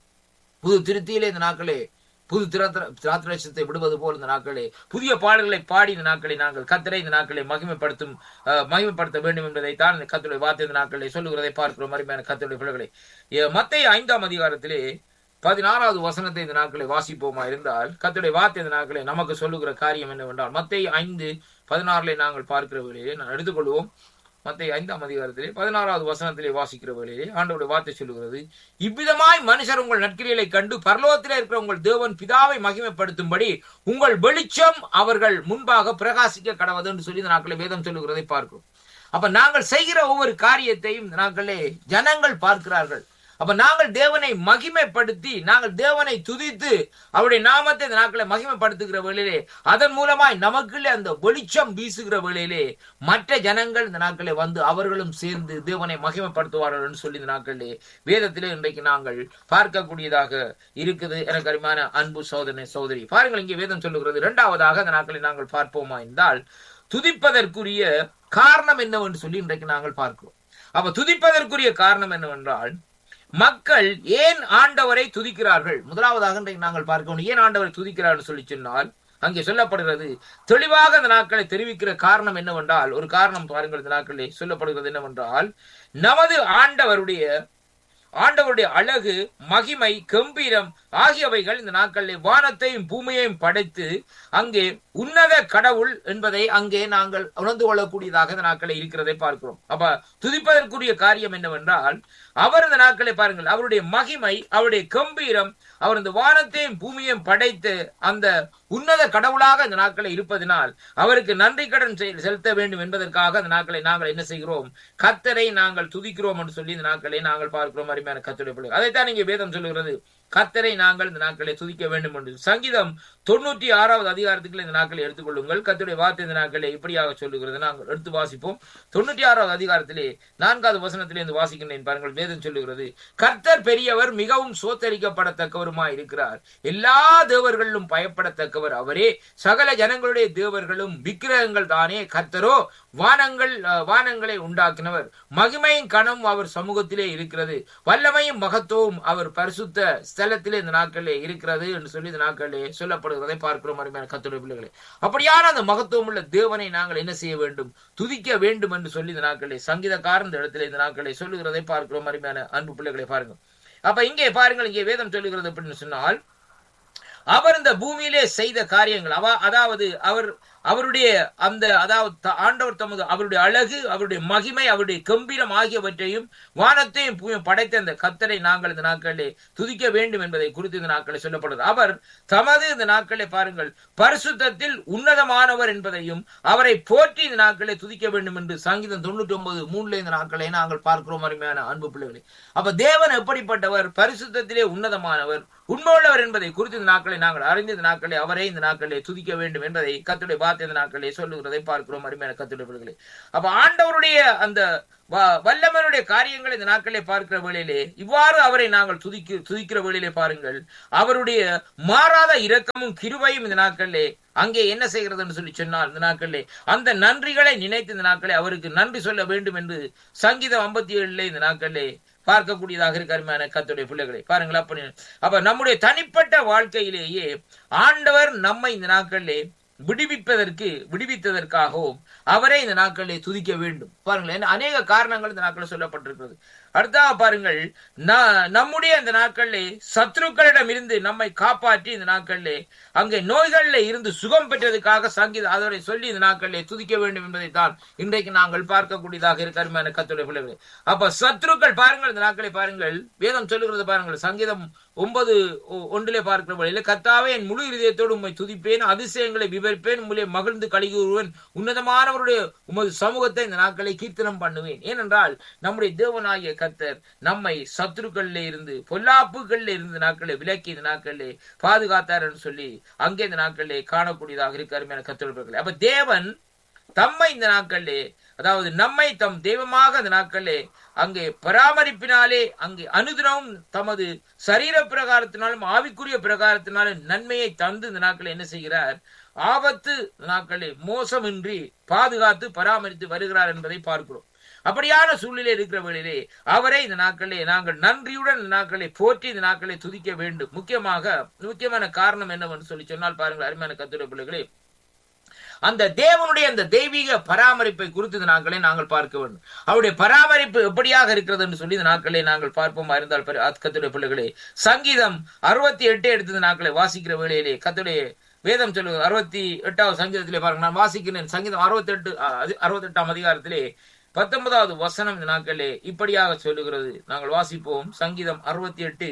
புது திருத்தியிலே இந்த நாட்களே புது திராத்திர திராத்திரசத்தை விடுவது போல் இந்த நாட்களே புதிய பாடல்களை பாடி இந்த நாட்களை நாங்கள் கத்தரை இந்த நாட்களை மகிமைப்படுத்தும் அஹ், மகிமைப்படுத்த வேண்டும் என்பதைத்தான் இந்த கத்தருடைய வார்த்தை இந்த நாட்களை சொல்லுகிறதை பார்க்கிறோம் அருமையான கத்தருடைய பிள்ளைகளை மத்திய ஐந்தாம் அதிகாரத்திலே பதினாறாவது வசனத்தை இந்த நாட்களை வாசிப்போமா இருந்தால் கத்தருடைய வார்த்தை இந்த நாட்களை நமக்கு சொல்லுகிற காரியம் என்னவென்றால் மத்திய ஐந்து பதினாறுல நாங்கள் பார்க்கிற வேளையிலே நான் எடுத்துக்கொள்வோம் மத்திய ஐந்தாம் அதிகாரத்திலே பதினாறாவது வசனத்திலே வாசிக்கிற வேளையிலே ஆண்டவருடைய வார்த்தை சொல்லுகிறது இவ்விதமாய் மனுஷர் உங்கள் நற்கிரிகளை கண்டு பரலோகத்திலே இருக்கிற உங்கள் தேவன் பிதாவை மகிமைப்படுத்தும்படி உங்கள் வெளிச்சம் அவர்கள் முன்பாக பிரகாசிக்க கடவது என்று சொல்லி இந்த நாட்களை வேதம் சொல்லுகிறதை பார்க்கிறோம் அப்ப நாங்கள் செய்கிற ஒவ்வொரு காரியத்தையும் இந்த நாட்களே ஜனங்கள் பார்க்கிறார்கள் அப்ப நாங்கள் தேவனை மகிமைப்படுத்தி நாங்கள் தேவனை துதித்து அவருடைய நாமத்தை இந்த நாட்களை மகிமைப்படுத்துகிற வேளையிலே அதன் மூலமாய் நமக்குள்ளே அந்த வெளிச்சம் வீசுகிற வேளையிலே மற்ற ஜனங்கள் இந்த நாட்களே வந்து அவர்களும் சேர்ந்து தேவனை மகிமைப்படுத்துவார்கள் என்று சொல்லி இந்த நாட்களிலே வேதத்திலே இன்றைக்கு நாங்கள் பார்க்கக்கூடியதாக இருக்குது எனக்கு அருமையான அன்பு சோதனை சோதரி பாருங்கள் இங்கே வேதம் சொல்லுகிறது இரண்டாவதாக அந்த நாட்களை நாங்கள் பார்ப்போமா என்றால் துதிப்பதற்குரிய காரணம் என்னவென்று சொல்லி இன்றைக்கு நாங்கள் பார்க்கிறோம் அப்ப துதிப்பதற்குரிய காரணம் என்னவென்றால் மக்கள் ஏன் ஆண்டவரை துதிக்கிறார்கள் முதலாவதாக இன்றைக்கு நாங்கள் பார்க்கணும் ஏன் ஆண்டவரை துதிக்கிறார்கள் சொல்லி சொன்னால் அங்கே சொல்லப்படுகிறது தெளிவாக அந்த நாட்களை தெரிவிக்கிற காரணம் என்னவென்றால் ஒரு காரணம் பாருங்கள் இந்த நாட்களில் சொல்லப்படுகிறது என்னவென்றால் நமது ஆண்டவருடைய ஆண்டவருடைய அழகு மகிமை கம்பீரம் ஆகியவைகள் இந்த நாட்களில் வானத்தையும் பூமியையும் படைத்து அங்கே உன்னத கடவுள் என்பதை அங்கே நாங்கள் உணர்ந்து கொள்ளக்கூடியதாக இந்த நாட்களில் இருக்கிறதை பார்க்கிறோம் அப்ப துதிப்பதற்குரிய காரியம் என்னவென்றால் அவர் இந்த நாட்களை பாருங்கள் அவருடைய மகிமை அவருடைய கம்பீரம் அவர் இந்த வானத்தையும் பூமியையும் படைத்து அந்த உன்னத கடவுளாக இந்த நாட்களை இருப்பதினால் அவருக்கு நன்றி கடன் செ- செலுத்த வேண்டும் என்பதற்காக அந்த நாட்களை நாங்கள் என்ன செய்கிறோம் கத்தரை நாங்கள் துதிக்கிறோம் என்று சொல்லி இந்த நாட்களை நாங்கள் பார்க்கிறோம் அருமையான கத்தருடைய பிள்ளை அதைத்தான் இங்கே வேதம் சொல்லுகிறது கத்தரை நாங்கள் இந்த நாட்களை துதிக்க வேண்டும் என்று சங்கீதம் தொண்ணூற்றி ஆறாவது அதிகாரத்துக்குள்ள இந்த நாட்களை எடுத்துக்கொள்ளுங்கள் கத்தருடைய வார்த்தை இந்த நாட்களை இப்படியாக சொல்லுகிறது நாங்கள் எடுத்து வாசிப்போம் தொண்ணூற்றி ஆறாவது அதிகாரத்திலே நான்காவது வசனத்திலே இருந்து வாசிக்கின்றேன் பாருங்கள் வேதம் சொல்லுகிறது கர்த்தர் பெரியவர் மிகவும் சோத்தரிக்கப்படத்தக்கவருமாய் இருக்கிறார் எல்லா தேவர்களிலும் பயப்படத்தக்கவர் அவரே சகல ஜனங்களுடைய தேவர்களும் விக்கிரகங்கள் தானே கர்த்தரோ வானங்கள் அஹ், வானங்களை உண்டாக்கினவர் மகிமையும் கணம் அவர் சமூகத்திலே இருக்கிறது வல்லமையும் மகத்துவம் அவர் பரிசுத்த ஸ்தலத்திலே இந்த நாட்களிலே இருக்கிறது என்று சொல்லி இந்த நாட்களிலே சொல்லப்படுகிறதை பார்க்கிறோம் அருமையான கத்துடைய பிள்ளைகளே அப்படியான அந்த மகத்துவம் உள்ள தேவனை நாங்கள் என்ன செய்ய வேண்டும் துதிக்க வேண்டும் என்று சொல்லி இந்த நாட்களிலே சங்கீதக்காரன் இந்த இடத்திலே இந்த நாட்களை சொல்லுகிறதை பார்க்கிறோம் அருமையான அன்பு பிள்ளைகளை பாருங்க அப்ப இங்கே பாருங்கள் இங்கே வேதம் சொல்லுகிறது அப்படின்னு சொன்னால் அவர் இந்த பூமியிலே செய்த காரியங்கள் அவ அதாவது அவர் அவருடைய அந்த அதாவது த- ஆண்டவர் தமது அவருடைய அழகு அவருடைய மகிமை அவருடைய கம்பீரம் ஆகியவற்றையும் வானத்தையும் பூமியும் படைத்த அந்த கத்தரை நாங்கள் இந்த நாட்களிலே துதிக்க வேண்டும் என்பதை குறித்து இந்த நாட்களில் சொல்லப்படுது அவர் தமது இந்த நாட்களை பாருங்கள் பரிசுத்தத்தில் உன்னதமானவர் என்பதையும் அவரை போற்றி இந்த நாட்களை துதிக்க வேண்டும் என்று சங்கீதம் தொண்ணூற்றி ஒன்பது மூணுல இந்த நாட்களை நாங்கள் பார்க்கிறோம் அருமையான அன்பு பிள்ளைகளே அப்ப தேவன் எப்படிப்பட்டவர் பரிசுத்தத்திலே உன்னதமானவர் உண்மையுள்ளவர் என்பதை குறித்து இந்த நாட்களை நாங்கள் அறிந்து இந்த நாட்களை அவரே இந்த நாட்களை துதிக்க வேண்டும் என்பதை கத்துடைய வார்த்தை இந்த நாட்களை சொல்லுகிறதை பார்க்கிறோம் அருமையான கத்துடைய பிள்ளைகளே அப்ப ஆண்டவருடைய அந்த வ- வல்லமையுடைய காரியங்களை இந்த நாட்களை பார்க்கிற வேளையிலே இவ்வாறு அவரை நாங்கள் துதிக்க துதிக்கிற வேளையிலே பாருங்கள் அவருடைய மாறாத இரக்கமும் கிருபையும் இந்த நாட்களிலே அங்கே என்ன செய்கிறதுன்னு சொல்லி சொன்னால் இந்த நாட்களிலே அந்த நன்றிகளை நினைத்து இந்த நாட்களை அவருக்கு நன்றி சொல்ல வேண்டும் என்று சங்கீதம் ஐம்பத்தி ஏழுல இந்த நாட்களிலே பார்க்கக்கூடியதாக இருக்கு அருமையான கத்துடைய பிள்ளைகளை பாருங்கள் அப்படி அப்ப நம்முடைய தனிப்பட்ட வாழ்க்கையிலேயே ஆண்டவர் நம்மை இந்த நாட்களிலே விடுவிப்பதற்கு விடுவித்ததற்காகவும் அவரே இந்த நாட்களிலே துதிக்க வேண்டும் பாருங்களேன் அநேக காரணங்கள் இந்த நாட்களில் சொல்லப்பட்டிருக்கிறது அடுத்ததாக பாருங்கள் ந- நம்முடைய இந்த நாட்களிலே சத்ருக்களிடம் இருந்து நம்மை காப்பாற்றி இந்த நாட்களிலே அங்கே நோய்களில் இருந்து சுகம் பெற்றதுக்காக சங்கீத அதனை சொல்லி இந்த நாட்களிலே துதிக்க வேண்டும் என்பதைத்தான் இன்றைக்கு நாங்கள் பார்க்கக்கூடியதாக இருக்க அருமையான கத்துடைய பிள்ளைகளே அப்ப சத்ருக்கள் பாருங்கள் இந்த நாட்களை பாருங்கள் வேதம் சொல்லுகிறது பாருங்கள் சங்கீதம் ஒன்பது ஒ- ஒன்றிலே பார்க்கிற வழியில கர்த்தாவே என் முழு இதயத்தோடு உம்மை துதிப்பேன் அதிசயங்களை விவரிப்பேன் உம்முடைய மகிழ்ந்து கழிகுறுவேன் உன்னதமானவருடைய உமது சமூகத்தை இந்த நாட்களை கீர்த்தனம் பண்ணுவேன் ஏனென்றால் நம்முடைய தேவனாகிய கர்த்தர் நம்மை சத்துருக்கள்ல இருந்து பொல்லாப்புகள்ல இருந்து நாட்களை விலக்கி இந்த நாட்களிலே பாதுகாத்தார் என்று சொல்லி அங்கே இந்த நாட்களிலே காணக்கூடியதாக இருக்கு அருமையான கத்தொழில்கள் அப்ப தேவன் தம்மை இந்த நாட்களிலே அதாவது நம்மை தம் தெய்வமாக இந்த நாட்களிலே அங்கே பராமரிப்பினாலே அங்கே அனுதினமும் தமது சரீர பிரகாரத்தினாலும் ஆவிக்குரிய பிரகாரத்தினாலும் நன்மையை தந்து இந்த நாட்களில் என்ன செய்கிறார் ஆபத்து இந்த நாட்களில் மோசமின்றி பாதுகாத்து பராமரித்து வருகிறார் என்பதை பார்க்கிறோம் அப்படியான சூழ்நிலை இருக்கிற வேளையிலே அவரை இந்த நாட்களிலே நாங்கள் நன்றியுடன் இந்த நாட்களை போற்றி இந்த நாட்களை துதிக்க வேண்டும் முக்கியமாக முக்கியமான காரணம் என்னவென்று சொல்லி சொன்னால் பாருங்கள் அருமையான கத்துரை பிள்ளைகளே அந்த தேவனுடைய அந்த தெய்வீக பராமரிப்பை குறித்து இந்த நாட்களை நாங்கள் பார்க்க வேண்டும் அவருடைய பராமரிப்பு எப்படியாக இருக்கிறது என்று சொல்லி இந்த நாட்களை நாங்கள் பார்ப்போமா இருந்தால் பரி- அத் கர்த்தருடைய பிள்ளைகளே சங்கீதம் அறுபத்தி எட்டு எடுத்து இந்த நாட்களை வாசிக்கிற வேளையிலே கத்துடைய வேதம் சொல்லுவது அறுபத்தி எட்டாவது சங்கீதத்திலே பாருங்க நான் வாசிக்கிறேன் சங்கீதம் அறுபத்தி எட்டு அறுபத்தி எட்டாம் அதிகாரத்திலே பத்தொன்பதாவது வசனம் இந்த நாட்களிலே இப்படியாக சொல்லுகிறது நாங்கள் வாசிப்போம் சங்கீதம் அறுபத்தி எட்டு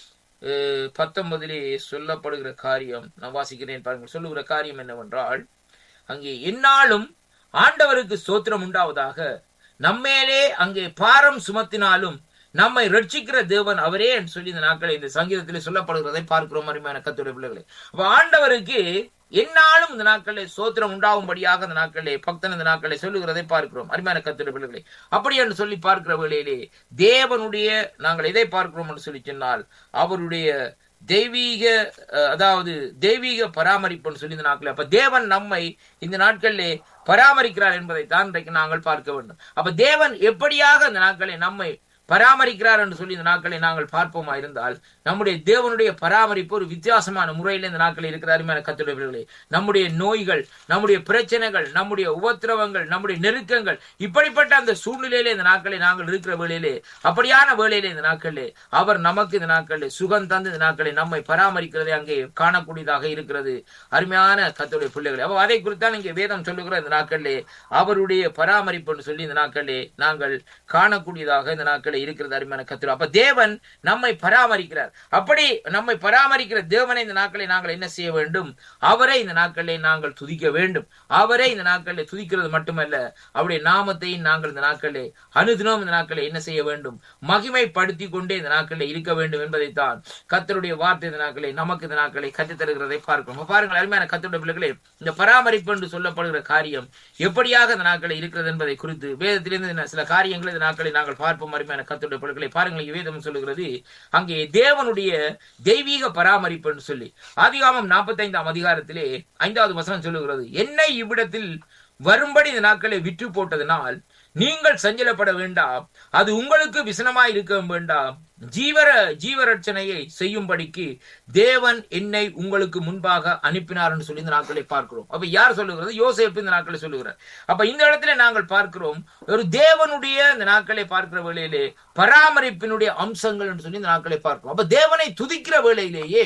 பத்தொன்பதிலே சொல்லப்படுகிற காரியம் நான் வாசிக்கிறேன் பாருங்கள் சொல்லுகிற காரியம் என்னவென்றால் அங்கே எந்நாளும் ஆண்டவருக்கு ஸ்தோத்திரம் உண்டாவதாக நம்மேலே அங்கே பாரம் சுமத்தினாலும் நம்மை ரட்சிக்கிற தேவன் அவரே என்று சொல்லி இந்த நாட்களை இந்த சங்கீதத்திலே சொல்லப்படுகிறதை பார்க்கிறோம் அருமையான கத்துடைய பிள்ளைகளை அப்ப ஆண்டவருக்கு எந்நாளும் இந்த நாட்களில் சோத்திரம் உண்டாகும்படியாக இந்த நாட்களிலே பக்தன் இந்த நாட்களை சொல்லுகிறதை பார்க்கிறோம் அருமையான கத்துடைய பிள்ளைகளை அப்படி என்று சொல்லி பார்க்கிற வேளையிலே தேவனுடைய நாங்கள் எதை பார்க்கிறோம் என்று சொல்லி சொன்னால் அவருடைய தெய்வீக அஹ், அதாவது தெய்வீக பராமரிப்புன்னு சொல்லி இந்த நாட்கள் அப்ப தேவன் நம்மை இந்த நாட்களிலே பராமரிக்கிறார் என்பதை தான் இன்றைக்கு நாங்கள் பார்க்க வேண்டும் அப்ப தேவன் எப்படியாக இந்த நாட்களை நம்மை பராமரிக்கிறார் என்று சொல்லி இந்த நாட்களை நாங்கள் பார்ப்போமா இருந்தால் நம்முடைய தேவனுடைய பராமரிப்பு ஒரு வித்தியாசமான முறையில் இந்த நாட்களில் இருக்கிற அருமையான கத்துடையவர்களே நம்முடைய நோய்கள் நம்முடைய பிரச்சனைகள் நம்முடைய உபத்திரவங்கள் நம்முடைய நெருக்கங்கள் இப்படிப்பட்ட அந்த சூழ்நிலையிலே இந்த நாட்களை நாங்கள் இருக்கிற வேளையிலே அப்படியான வேளையிலே இந்த நாட்களிலே அவர் நமக்கு இந்த நாட்களிலே சுகம் தந்து இந்த நாட்களை நம்மை பராமரிக்கிறதை அங்கே காணக்கூடியதாக இருக்கிறது அருமையான கத்துடைய பிள்ளைகளை அப்ப அதை குறித்தான் இங்கே வேதம் சொல்லுகிற இந்த நாட்களிலே அவருடைய பராமரிப்புன்னு சொல்லி இந்த நாட்களிலே நாங்கள் காணக்கூடியதாக இந்த நாட்களில் இருக்கிறது அருமையான கத்திர அப்ப தேவன் நம்மை பராமரிக்கிறார் அப்படி நம்மை பராமரிக்கிற தேவனை இந்த நாட்களை நாங்கள் என்ன செய்ய வேண்டும் அவரை இந்த நாட்களிலே நாங்கள் துதிக்க வேண்டும் அவரை இந்த நாட்களில் துதிக்கிறது மட்டுமல்ல அவருடைய நாமத்தையும் நாங்கள் இந்த நாட்களிலே அனுதினம் இந்த நாட்களை என்ன செய்ய வேண்டும் மகிமைப்படுத்தி கொண்டே இந்த நாட்களில் இருக்க வேண்டும் என்பதைத்தான் கத்தருடைய வார்த்தை இந்த நாட்களை நமக்கு இந்த நாட்களை கற்றுத் தருகிறதை பார்க்கிறோம் அப்ப பாருங்கள் அருமையான கத்தருடைய பிள்ளைகளே இந்த பராமரிப்பு என்று சொல்லப்படுகிற காரியம் எப்படியாக இந்த நாட்களில் இருக்கிறது என்பதை குறித்து வேதத்திலிருந்து இந்த சில காரியங்களை இந்த நாட்களை நாங்கள் பார்ப்போம் அருமையான கத்தருடைய பிள்ளைகளை பாருங்கள் இங்கே வேதம் சொல்லுகிறது அங்கே தேவனுடைய தெய்வீக பராமரிப்பு என்று சொல்லி ஆதிகாமம் நாற்பத்தைந்தாம் அதிகாரத்திலே ஐந்தாவது வசனம் சொல்லுகிறது என்னை இவ்விடத்தில் வரும்படி இந்த நாட்களை விற்று போட்டதனால் நீங்கள் சஞ்சலப்பட வேண்டாம் அது உங்களுக்கு விசனமாய் இருக்க வேண்டாம் ஜீவர ஜீவரட்சணையை செய்யும்படிக்கு தேவன் என்னை உங்களுக்கு முன்பாக அனுப்பினார் என்று சொல்லி இந்த நாட்களை பார்க்கிறோம் அப்ப யார் சொல்லுகிறது யோசேப்பு இந்த நாட்களை சொல்லுகிறார் அப்ப இந்த இடத்துல நாங்கள் பார்க்கிறோம் ஒரு தேவனுடைய இந்த நாட்களை பார்க்கிற வேளையிலே பராமரிப்பினுடைய அம்சங்கள் என்று சொல்லி இந்த நாட்களை பார்க்கிறோம் அப்ப தேவனை துதிக்கிற வேளையிலேயே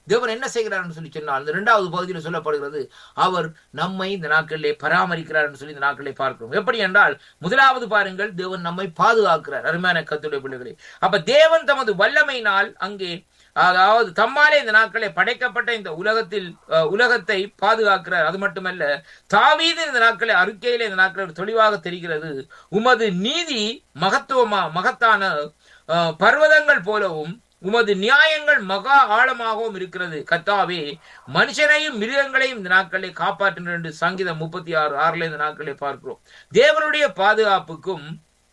தேவன் என்ன செய்கிறார்னு சொல்லி சொன்னால் இந்த இரண்டாவது பகுதியில் சொல்லப்படுகிறது அவர் நம்மை இந்த நாட்களிலே பராமரிக்கிறார் என்று சொல்லி இந்த நாட்களிலே பார்க்கிறோம் எப்படி என்றால் முதலாவது பாருங்கள் தேவன் நம்மை பாதுகாக்கிறார் அருமையான கத்துடைய பிள்ளைகளே அப்ப தேவன் தமது வல்லமையினால் அங்கே அதாவது தம்மாலே இந்த நாட்களை படைக்கப்பட்ட இந்த உலகத்தில் அஹ், உலகத்தை பாதுகாக்கிறார் அது மட்டுமல்ல தாவீது இந்த நாட்களை அறிக்கையில இந்த நாட்கள் தெளிவாக தெரிகிறது உமது நீதி மகத்துவமா மகத்தான அஹ், பர்வதங்கள் போலவும் உமது நியாயங்கள் மகா ஆழமாகவும் இருக்கிறது கத்தாவே மனுஷனையும் மிருகங்களையும் இந்த நாட்களை காப்பாற்றுகின்ற என்று சங்கீதம் முப்பத்தி ஆறு ஆறுல இந்த நாட்களை பார்க்கிறோம் தேவனுடைய பாதுகாப்புக்கும்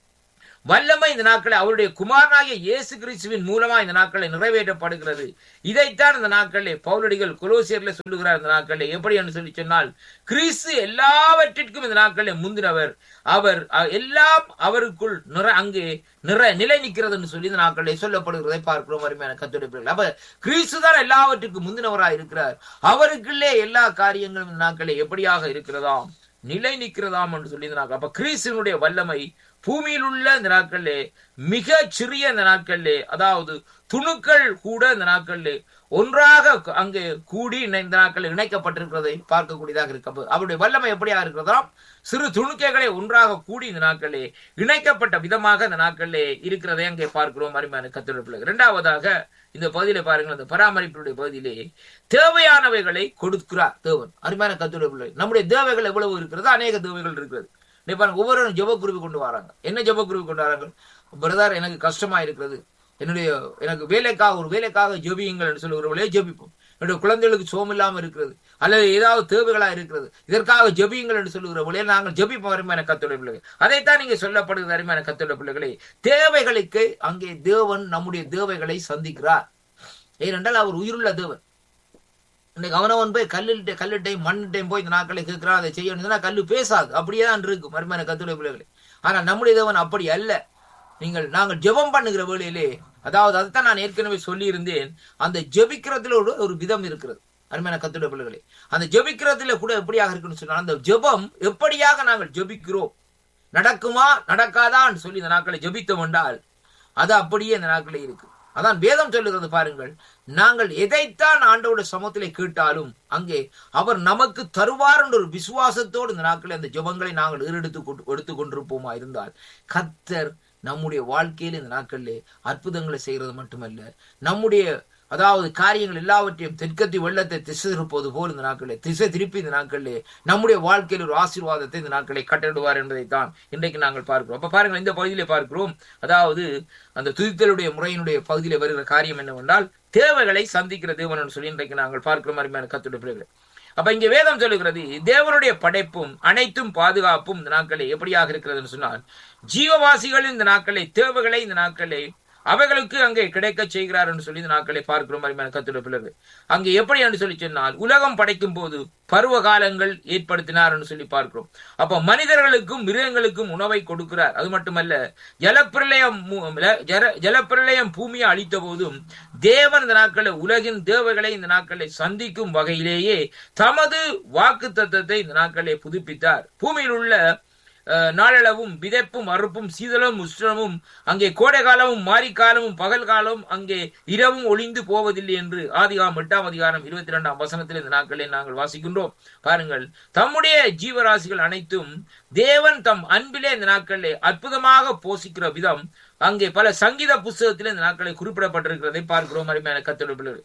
வல்லமை இந்த நாட்களை அவருடைய குமாரனாகிய இயேசு கிறிஸ்துவின் மூலமா இந்த நாட்களை நிறைவேற்றப்படுகிறது இதைத்தான் இந்த நாட்களிலே பவுலடிகள் கொலோசியர்ல சொல்லுகிறார் இந்த நாட்களிலே எப்படி என்று சொல்லி சொன்னால் கிறிஸ்து எல்லாவற்றிற்கும் இந்த நாட்களிலே முந்தினவர் அவர் அ- எல்லாம் அவருக்குள் நிற அங்கே நிற நிலை நிற்கிறது என்று சொல்லி இந்த நாட்களிலே சொல்லப்படுகிறதை பார்க்கிறோம் அருமையான கத்தோடைய பிள்ளைகள் அப்ப கிறிஸ்து தான் எல்லாவற்றுக்கும் முந்தினவராய் இருக்கிறார் அவருக்குள்ளே எல்லா காரியங்களும் இந்த நாட்களே எப்படியாக இருக்கிறதாம் நிலை நிற்கிறதாம் என்று சொல்லி இந்த நாட்கள் அப்ப கிறிஸ்துவனுடைய வல்லமை பூமியில் உள்ள இந்த நாட்களிலே மிக சிறிய இந்த நாட்களிலே அதாவது துணுக்கள் கூட இந்த நாட்களிலே ஒன்றாக க- அங்கே கூடி இணை- இந்த நாட்களில் இணைக்கப்பட்டிருக்கிறதை பார்க்கக்கூடியதாக இருக்க அவருடைய வல்லமை எப்படியாக இருக்கிறதாம் சிறு துணுக்கைகளை ஒன்றாக கூடி இந்த நாட்களிலே இணைக்கப்பட்ட விதமாக இந்த நாட்களிலே இருக்கிறதை அங்கே பார்க்கிறோம் அருமையான கத்திர பிள்ளை இரண்டாவதாக இந்த பகுதியில பாருங்கள் அந்த பராமரிப்பினுடைய பகுதியிலே தேவையானவைகளை கொடுக்கிறார் தேவன் அருமையான கத்துடைய பிள்ளை நம்முடைய தேவைகள் எவ்வளவு இருக்கிறது அநேக தேவைகள் இருக்கிறது நீ பாருங்க ஒவ்வொரு ஜெபக்குருவி கொண்டு வராங்க என்ன ஜெபக்குருவி கொண்டு வராங்க பிரதர் எனக்கு கஷ்டமா இருக்கிறது என்னுடைய எனக்கு வேலைக்காக ஒரு வேலைக்காக ஜெபியுங்கள் என்று சொல்லுகிறவர்களே ஜெபிப்போம் என்னுடைய குழந்தைகளுக்கு சோம் இல்லாம இருக்கிறது அல்லது ஏதாவது தேவைகளா இருக்கிறது இதற்காக ஜெபியுங்கள் என்று சொல்லுகிறவர்களே நாங்கள் ஜெபிப்போம் அருமையான கத்தோட பிள்ளைகள் அதைத்தான் நீங்க சொல்லப்படுகிறது அருமையான கத்தோட பிள்ளைகளே தேவைகளுக்கு அங்கே தேவன் நம்முடைய தேவைகளை சந்திக்கிறார் ஏனென்றால் அவர் உயிருள்ள தேவன் இன்னைக்கு அவனவன் போய் கல்லுகிட்ட கல்லுட்டையும் மண்ணிட்டையும் போய் இந்த நாட்களை கேட்கிறான் அதை செய்யணும் கல்லு பேசாது அப்படியே தான் இருக்கும் மருமையான கத்துடைய பிள்ளைகளே ஆனா நம்முடைய தேவன் அப்படி அல்ல நீங்கள் நாங்கள் ஜெபம் பண்ணுகிற வேளையிலே அதாவது அதைத்தான் நான் ஏற்கனவே சொல்லி இருந்தேன் அந்த ஜெபிக்கிறதுல ஒரு ஒரு விதம் இருக்கிறது அருமையான கத்துடைய பிள்ளைகளே அந்த ஜெபிக்கிறதுல கூட எப்படியாக இருக்குன்னு சொன்னால் அந்த ஜெபம் எப்படியாக நாங்கள் ஜெபிக்கிறோம் நடக்குமா நடக்காதான்னு சொல்லி இந்த நாட்களை ஜெபித்தோம் என்றால் அது அப்படியே இந்த நாட்களே இருக்கு அதான் வேதம் சொல்லுகிறது பாருங்கள் நாங்கள் எதைத்தான் ஆண்டோட சமத்திலே கேட்டாலும் அங்கே அவர் நமக்கு தருவார் என்ற ஒரு விசுவாசத்தோடு இந்த நாட்களில் அந்த ஜெபங்களை நாங்கள் ஏறெடுத்து கொண்டு எடுத்து கொண்டிருப்போமா இருந்தால் கத்தர் நம்முடைய வாழ்க்கையில் இந்த நாட்களிலே அற்புதங்களை செய்கிறது மட்டுமல்ல நம்முடைய அதாவது காரியங்கள் எல்லாவற்றையும் தெற்கத்தி வெள்ளத்தை திசை திருப்பது போல் இந்த நாட்களே திசை திருப்பி இந்த நாட்களிலே நம்முடைய வாழ்க்கையில் ஒரு ஆசீர்வாதத்தை இந்த நாட்களை கட்டிடுவார் என்பதைத்தான் இன்றைக்கு நாங்கள் பார்க்கிறோம் அப்ப பாருங்கள் இந்த பகுதியிலே பார்க்கிறோம் அதாவது அந்த துதித்தலுடைய முறையினுடைய பகுதியிலே வருகிற காரியம் என்னவென்றால் தேவைகளை சந்திக்கிற தேவன் சொல்லி இன்றைக்கு நாங்கள் பார்க்கிற மாதிரியான கத்துடைய பிள்ளைகள் அப்ப இங்க வேதம் சொல்லுகிறது தேவனுடைய படைப்பும் அனைத்தும் பாதுகாப்பும் இந்த நாட்களை எப்படியாக இருக்கிறதுன்னு சொன்னால் ஜீவவாசிகளின் இந்த நாட்களை தேவைகளை இந்த நாட்களை அவைகளுக்கு அங்கே கிடைக்க செய்கிறார் என்று சொல்லி இந்த நாட்களை பார்க்கிறோம் அருமையான கத்துடைய பிள்ளைகள் அங்கே எப்படி என்று சொல்லி சொன்னால் உலகம் படைக்கும் போது பருவ காலங்கள் ஏற்படுத்தினார் என்று சொல்லி பார்க்கிறோம் அப்ப மனிதர்களுக்கும் மிருகங்களுக்கும் உணவை கொடுக்கிறார் அது மட்டுமல்ல ஜலப்பிரளயம் மூ- ஜல- ஜலப்பிரளயம் பூமியை அழித்த போதும் தேவன் இந்த நாட்களை உலகின் தேவைகளை இந்த நாட்களை சந்திக்கும் வகையிலேயே தமது வாக்கு தத்தத்தை இந்த நாட்களை புதுப்பித்தார் பூமியில் உள்ள அஹ், நாளளவும் விதைப்பும் அறுப்பும் சீதளமும் உஷ்ணமும் அங்கே கோடை காலமும் மாரிக்காலமும் பகல் காலம் அங்கே இரவும் ஒளிந்து போவதில்லை என்று ஆதிகாம் எட்டாம் அதிகாரம் இருபத்தி இரண்டாம் வசனத்தில் இந்த நாட்களை நாங்கள் வாசிக்கின்றோம் பாருங்கள் தம்முடைய ஜீவராசிகள் அனைத்தும் தேவன் தம் அன்பிலே இந்த நாட்களிலே அற்புதமாக போஷிக்கிற விதம் அங்கே பல சங்கீத புஸ்தகத்தில் இந்த நாட்களை குறிப்பிடப்பட்டிருக்கிறதை பார்க்கிறோம் அருமையான கத்தோட பிள்ளைகள்